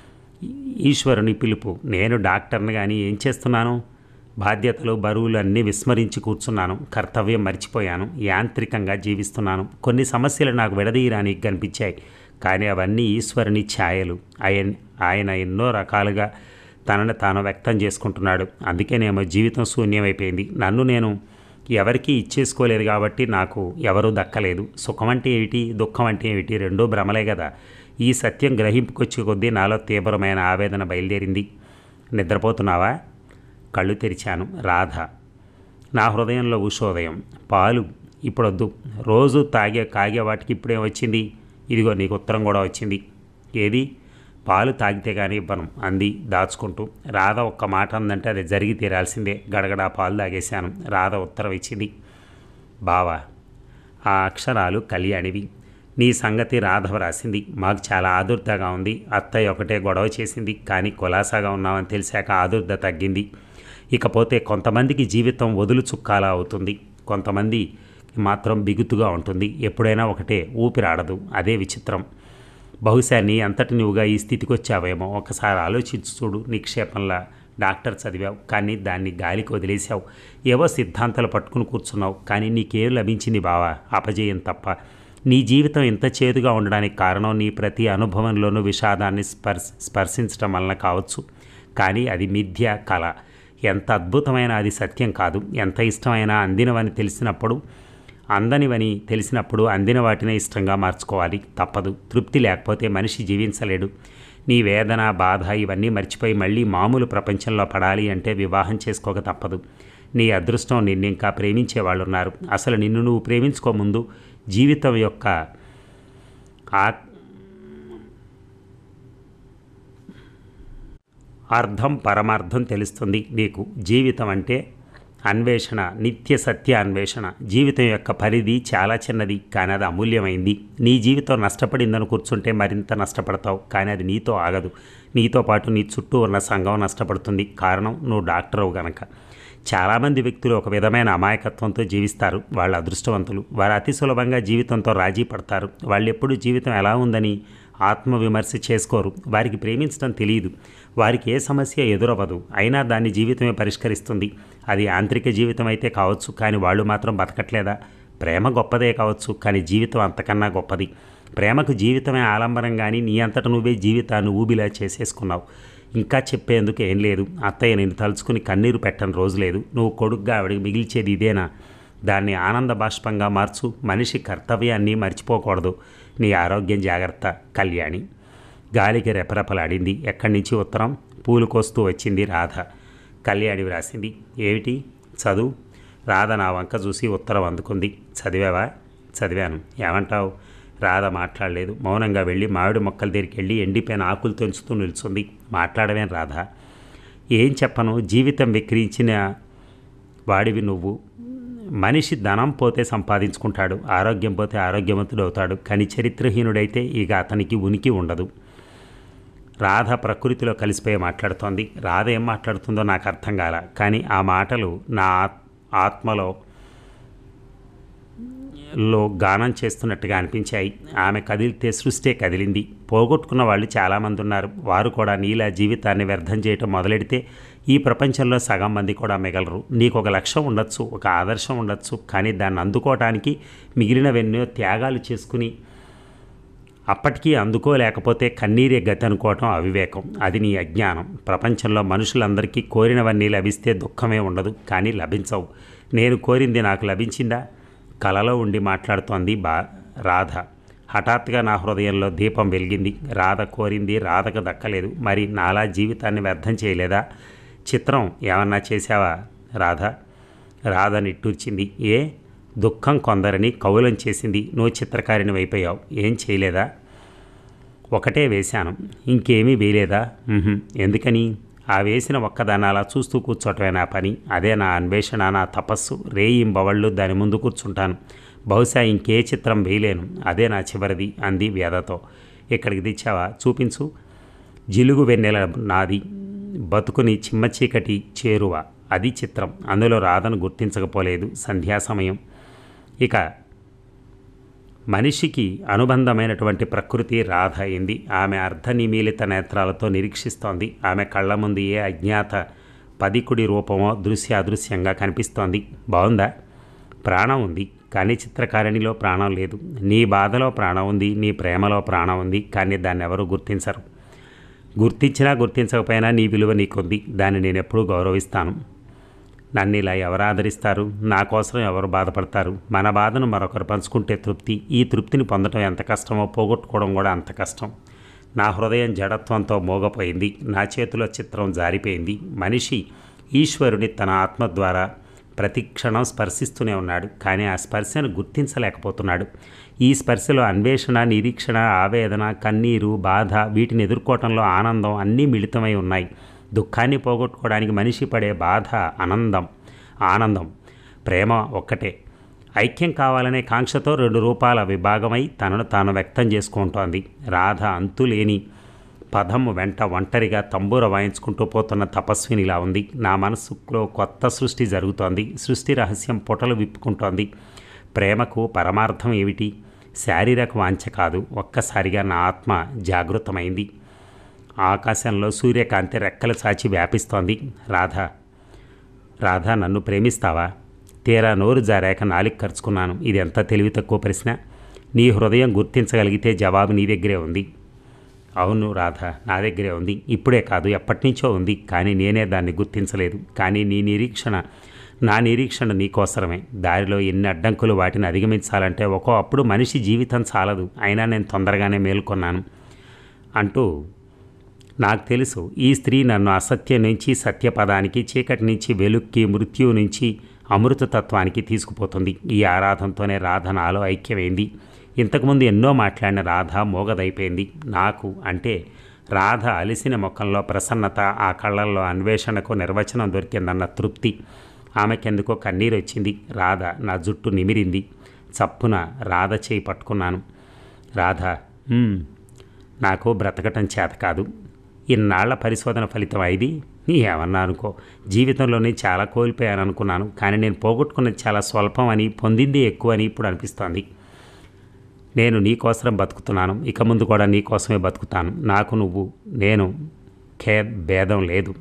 ఈశ్వరుని పిలుపు నేను డాక్టర్ని కానీ ఏం చేస్తున్నాను బాధ్యతలు బరువులు అన్నీ విస్మరించి కూర్చున్నాను కర్తవ్యం మర్చిపోయాను యాంత్రికంగా జీవిస్తున్నాను కొన్ని సమస్యలు నాకు విడదీయడానికి కనిపించాయి కానీ అవన్నీ ఈశ్వరుని ఛాయలు ఆయన ఆయన ఎన్నో రకాలుగా తనని తాను వ్యక్తం చేసుకుంటున్నాడు అందుకేనేమో జీవితం శూన్యమైపోయింది నన్ను నేను ఎవరికీ ఇచ్చేసుకోలేదు కాబట్టి నాకు ఎవరూ దక్కలేదు సుఖం అంటే ఏమిటి దుఃఖం అంటే ఏమిటి రెండూ భ్రమలే కదా ఈ సత్యం గ్రహింపుకొచ్చే కొద్దీ నాలో తీవ్రమైన ఆవేదన బయలుదేరింది నిద్రపోతున్నావా కళ్ళు తెరిచాను రాధ నా హృదయంలో ఉషోదయం పాలు ఇప్పుడొద్దు రోజు తాగే కాగే వాటికి ఇప్పుడేం వచ్చింది ఇదిగో నీకు ఉత్తరం కూడా వచ్చింది ఏది పాలు తాగితే కానీ ఇవ్వను అంది దాచుకుంటూ రాధ ఒక్క మాట అందంటే అది జరిగి తీరాల్సిందే గడగడ పాలు తాగేశాను రాధ ఉత్తరం ఇచ్చింది బావా ఆ అక్షరాలు కళ్యాణివి నీ సంగతి రాధవ రాసింది మాకు చాలా ఆదుర్దగా ఉంది అత్తయ్య ఒకటే గొడవ చేసింది కానీ కులాసాగా ఉన్నామని తెలిసాక ఆదుర్ద తగ్గింది ఇకపోతే కొంతమందికి జీవితం వదులు చుక్కాలా అవుతుంది కొంతమంది మాత్రం బిగుతుగా ఉంటుంది ఎప్పుడైనా ఒకటే ఊపిరాడదు అదే విచిత్రం బహుశా నీ అంతటి నువ్వుగా ఈ స్థితికి వచ్చావేమో ఒకసారి ఆలోచించు చూడు నిక్షేపంలా డాక్టర్ చదివావు కానీ దాన్ని గాలికి వదిలేశావు ఏవో సిద్ధాంతాలు పట్టుకుని కూర్చున్నావు కానీ నీకేం లభించింది బావా అపజయం తప్ప నీ జీవితం ఇంత చేదుగా ఉండడానికి కారణం నీ ప్రతి అనుభవంలోనూ విషాదాన్ని స్పర్శ స్పర్శించడం వలన కావచ్చు కానీ అది మిథ్య కళ ఎంత అద్భుతమైన అది సత్యం కాదు ఎంత ఇష్టమైనా అందినవని తెలిసినప్పుడు అందనివని తెలిసినప్పుడు అందిన వాటినే ఇష్టంగా మార్చుకోవాలి తప్పదు తృప్తి లేకపోతే మనిషి జీవించలేడు నీ వేదన బాధ ఇవన్నీ మర్చిపోయి మళ్ళీ మామూలు ప్రపంచంలో పడాలి అంటే వివాహం చేసుకోక తప్పదు నీ అదృష్టం నిన్ను ఇంకా ప్రేమించే వాళ్ళు ఉన్నారు అసలు నిన్ను నువ్వు ప్రేమించుకోముందు జీవితం యొక్క ఆ అర్థం పరమార్థం తెలుస్తుంది నీకు జీవితం అంటే అన్వేషణ నిత్య సత్య అన్వేషణ జీవితం యొక్క పరిధి చాలా చిన్నది కానీ అది అమూల్యమైంది నీ జీవితం నష్టపడిందని కూర్చుంటే మరింత నష్టపడతావు కానీ అది నీతో ఆగదు నీతో పాటు నీ చుట్టూ ఉన్న సంఘం నష్టపడుతుంది కారణం నువ్వు డాక్టరవు గనక చాలామంది వ్యక్తులు ఒక విధమైన అమాయకత్వంతో జీవిస్తారు వాళ్ళ అదృష్టవంతులు వారు అతి సులభంగా జీవితంతో రాజీ పడతారు వాళ్ళు ఎప్పుడు జీవితం ఎలా ఉందని ఆత్మవిమర్శ చేసుకోరు వారికి ప్రేమించడం తెలియదు వారికి ఏ సమస్య ఎదురవ్వదు అయినా దాన్ని జీవితమే పరిష్కరిస్తుంది అది యాంత్రిక జీవితం అయితే కావచ్చు కానీ వాళ్ళు మాత్రం బతకట్లేదా ప్రేమ గొప్పదే కావచ్చు కానీ జీవితం అంతకన్నా గొప్పది ప్రేమకు జీవితమే ఆలంబనం కానీ నీ అంతట నువ్వే జీవితాన్ని ఊబిలా చేసేసుకున్నావు ఇంకా చెప్పేందుకు ఏం లేదు అత్తయ్య నేను తలుచుకుని కన్నీరు పెట్టని రోజు లేదు నువ్వు కొడుగ్గా ఆవిడకి మిగిల్చేది ఇదేనా దాన్ని ఆనంద బాష్పంగా మార్చు మనిషి కర్తవ్యాన్ని మర్చిపోకూడదు నీ ఆరోగ్యం జాగ్రత్త కళ్యాణి గాలికి రెపరెపలాడింది ఎక్కడి నుంచి ఉత్తరం పూలు కోస్తూ వచ్చింది రాధ కళ్యాణి వ్రాసింది ఏమిటి చదువు రాధ నా వంక చూసి ఉత్తరం అందుకుంది చదివావా చదివాను ఏమంటావు రాధ మాట్లాడలేదు మౌనంగా వెళ్ళి మామిడి మొక్కల దగ్గరికి వెళ్ళి ఎండిపోయిన ఆకులు తెంచుతూ నిల్చుంది మాట్లాడవేం రాధ ఏం చెప్పను జీవితం విక్రించిన వాడివి నువ్వు మనిషి ధనం పోతే సంపాదించుకుంటాడు ఆరోగ్యం పోతే ఆరోగ్యవంతుడు అవుతాడు కానీ చరిత్రహీనుడైతే ఇక అతనికి ఉనికి ఉండదు రాధ ప్రకృతిలో కలిసిపోయి మాట్లాడుతోంది రాధ ఏం మాట్లాడుతుందో నాకు అర్థం కాల కానీ ఆ మాటలు నా ఆత్- ఆత్మలో లో గానం చేస్తున్నట్టుగా అనిపించాయి ఆమె కదిలితే సృష్టే కదిలింది పోగొట్టుకున్న వాళ్ళు చాలామంది ఉన్నారు వారు కూడా నీలా జీవితాన్ని వ్యర్థం చేయటం మొదలెడితే ఈ ప్రపంచంలో సగం మంది కూడా మిగలరు నీకు ఒక లక్ష్యం ఉండొచ్చు ఒక ఆదర్శం ఉండొచ్చు కానీ దాన్ని అందుకోవటానికి మిగిలినవెన్నో త్యాగాలు చేసుకుని అప్పటికీ అందుకోలేకపోతే కన్నీరే గతి అనుకోవటం అవివేకం అది నీ అజ్ఞానం ప్రపంచంలో మనుషులందరికీ కోరినవన్నీ లభిస్తే దుఃఖమే ఉండదు కానీ లభించవు నేను కోరింది నాకు లభించిందా కలలో ఉండి మాట్లాడుతోంది బా రాధ హఠాత్తుగా నా హృదయంలో దీపం వెలిగింది రాధ కోరింది రాధకు దక్కలేదు మరి నాలా జీవితాన్ని వ్యర్థం చేయలేదా చిత్రం ఏమన్నా చేశావా రాధ రాధ నిట్టూర్చింది ఏ దుఃఖం కొందరిని కౌలం చేసింది నువ్వు చిత్రకారిని అయిపోయావు ఏం చేయలేదా ఒకటే వేశాను ఇంకేమీ వేయలేదా ఉహుం. ఎందుకని ఆ వేసిన ఒక్కదాన్ని అలా చూస్తూ కూర్చోటమే నా పని అదే నా అన్వేషణ నా తపస్సు రేయింబవళ్ళు దాని ముందు కూర్చుంటాను బహుశా ఇంకే చిత్రం వేయలేను అదే నా చివరిది అంది వేదతో ఇక్కడికి తెచ్చావా చూపించు జిలుగు వెన్నెల నాది బతుకుని చిమ్మ చీకటి చేరువ అది చిత్రం అందులో రాధను గుర్తించకపోలేదు సంధ్యా సమయం ఇక మనిషికి అనుబంధమైనటువంటి ప్రకృతి రాధ అయింది ఆమె అర్ధనిమీలిత నేత్రాలతో నిరీక్షిస్తోంది ఆమె కళ్ళ ముందు ఏ అజ్ఞాత పదికుడి రూపమో దృశ్య అదృశ్యంగా కనిపిస్తోంది బాగుందా ప్రాణం ఉంది కానీ చిత్రకారిణిలో ప్రాణం లేదు నీ బాధలో ప్రాణం ఉంది నీ ప్రేమలో ప్రాణం ఉంది కానీ దాన్ని ఎవరు గుర్తించరు గుర్తించినా గుర్తించకపోయినా నీ విలువ నీకుంది దాన్ని నేను ఎప్పుడూ గౌరవిస్తాను నన్ను ఇలా ఎవరు ఆదరిస్తారు నా కోసం ఎవరు బాధపడతారు మన బాధను మరొకరు పంచుకుంటే తృప్తి ఈ తృప్తిని పొందడం ఎంత కష్టమో పోగొట్టుకోవడం కూడా అంత కష్టం నా హృదయం జడత్వంతో మోగపోయింది నా చేతిలో చిత్రం జారిపోయింది మనిషి ఈశ్వరుని తన ఆత్మ ద్వారా ప్రతి క్షణం స్పర్శిస్తూనే ఉన్నాడు కానీ ఆ స్పర్శను గుర్తించలేకపోతున్నాడు ఈ స్పర్శలో అన్వేషణ నిరీక్షణ ఆవేదన కన్నీరు బాధ వీటిని ఎదుర్కోవటంలో ఆనందం అన్నీ మిళితమై ఉన్నాయి దుఃఖాన్ని పోగొట్టుకోవడానికి మనిషి పడే బాధ ఆనందం ఆనందం ప్రేమ ఒక్కటే ఐక్యం కావాలనే కాంక్షతో రెండు రూపాల విభాగమై తనను తాను వ్యక్తం చేసుకుంటోంది రాధ అంతులేని పదము వెంట ఒంటరిగా తంబూర వాయించుకుంటూ పోతున్న తపస్వినిలా ఉంది నా మనసులో కొత్త సృష్టి జరుగుతోంది సృష్టి రహస్యం పొటలు విప్పుకుంటోంది ప్రేమకు పరమార్థం ఏమిటి శారీరక వాంఛ కాదు ఒక్కసారిగా నా ఆత్మ జాగృతమైంది ఆకాశంలో సూర్యకాంతి రెక్కలు చాచి వ్యాపిస్తోంది రాధ రాధ నన్ను ప్రేమిస్తావా తీరా నోరు జారాక నాలికి ఖర్చుకున్నాను ఇది ఎంత తెలివి తక్కువ ప్రశ్న నీ హృదయం గుర్తించగలిగితే జవాబు నీ దగ్గరే ఉంది అవును రాధ నా దగ్గరే ఉంది ఇప్పుడే కాదు ఎప్పటి నుంచో ఉంది కానీ నేనే దాన్ని గుర్తించలేదు కానీ నీ నిరీక్షణ నా నిరీక్షణ నీకోసరమే దారిలో ఎన్ని అడ్డంకులు వాటిని అధిగమించాలంటే ఒక్కో అప్పుడు మనిషి జీవితం చాలదు అయినా నేను తొందరగానే మేల్కొన్నాను అంటూ నాకు తెలుసు ఈ స్త్రీ నన్ను అసత్యం నుంచి సత్యపదానికి చీకటి నుంచి వెలుక్కి మృత్యువు నుంచి అమృతతత్వానికి తీసుకుపోతుంది ఈ ఆరాధనతోనే రాధ నాలో ఐక్యమైంది ఇంతకుముందు ఎన్నో మాట్లాడిన రాధ మోగదైపోయింది నాకు అంటే రాధ అలిసిన ముఖంలో ప్రసన్నత ఆ కళ్ళల్లో అన్వేషణకు నిర్వచనం దొరికిందన్న తృప్తి ఆమెకెందుకో కన్నీరు వచ్చింది రాధ నా జుట్టు నిమిరింది చప్పున రాధ చేయి పట్టుకున్నాను రాధ "మ్మ్, నాకు బ్రతకటం చేత కాదు ఇన్నాళ్ల పరిశోధన ఫలితం ఇది ఏమన్నా అనుకో జీవితంలోనే చాలా కోల్పోయాను అనుకున్నాను కానీ నేను పోగొట్టుకున్నది చాలా స్వల్పం అని పొందింది ఎక్కువ అని ఇప్పుడు అనిపిస్తోంది నేను నీ కోసం బతుకుతున్నాను ఇక ముందు కూడా నీ కోసమే బతుకుతాను నాకు నువ్వు నేను ఖే భేదం లేదు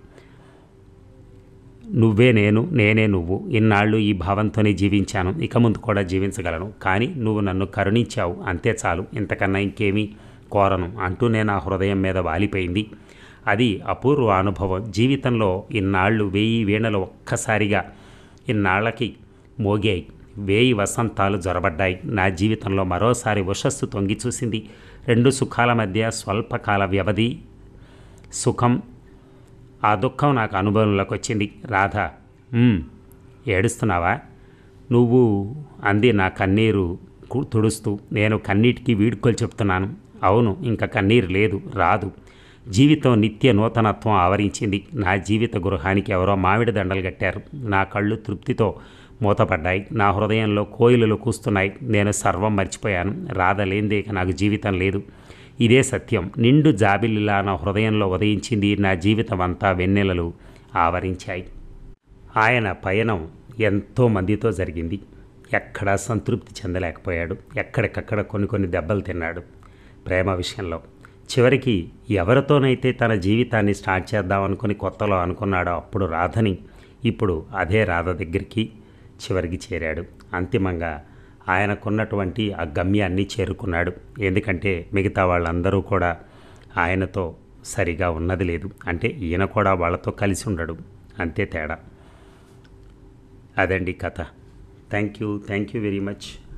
నువ్వే నేను నేనే నువ్వు ఇన్నాళ్ళు ఈ భావంతోనే జీవించాను ఇక ముందు కూడా జీవించగలను కానీ నువ్వు నన్ను కరుణించావు అంతే చాలు ఇంతకన్నా ఇంకేమీ కోరను అంటూ నేను ఆ హృదయం మీద వాలిపోయింది అది అపూర్వ అనుభవం జీవితంలో ఇన్నాళ్ళు వెయ్యి వీణలు ఒక్కసారిగా ఇన్నాళ్ళకి మోగాయి వేయి వసంతాలు జొరబడ్డాయి నా జీవితంలో మరోసారి ఉషస్సు తొంగి చూసింది రెండు సుఖాల మధ్య స్వల్పకాల వ్యవధి సుఖం ఆ దుఃఖం నాకు అనుభవంలోకి వచ్చింది రాధ "ఉమ్, ఏడుస్తున్నావా నువ్వు అంది నా కన్నీరు కు- తుడుస్తూ నేను కన్నీటికి వీడుకోలు చెప్తున్నాను అవును ఇంకా కన్నీరు లేదు రాదు జీవితం నిత్య నూతనత్వం ఆవరించింది నా జీవిత గృహానికి ఎవరో మామిడి దండలు కట్టారు నా కళ్ళు తృప్తితో మూతపడ్డాయి నా హృదయంలో కోయిలలు కూస్తున్నాయి నేను సర్వం మర్చిపోయాను రాధ లేనిదే ఇక నాకు జీవితం లేదు ఇదే సత్యం నిండు జాబిల్లిలా నా హృదయంలో ఉదయించింది నా జీవితం అంతా వెన్నెలలు ఆవరించాయి ఆయన పయనం ఎంతో మందితో జరిగింది ఎక్కడా సంతృప్తి చెందలేకపోయాడు ఎక్కడికక్కడ కొన్ని కొన్ని దెబ్బలు తిన్నాడు ప్రేమ విషయంలో చివరికి ఎవరితోనైతే తన జీవితాన్ని స్టార్ట్ చేద్దాం అనుకుని కొత్తలో అనుకున్నాడో అప్పుడు రాధని ఇప్పుడు అదే రాధ దగ్గరికి చివరికి చేరాడు అంతిమంగా ఆయనకున్నటువంటి ఆ గమ్యాన్ని చేరుకున్నాడు ఎందుకంటే మిగతా వాళ్ళందరూ కూడా ఆయనతో సరిగా ఉన్నది లేదు అంటే ఈయన కూడా వాళ్ళతో కలిసి ఉండడు అంతే తేడా అదండి కథ thank you thank you very much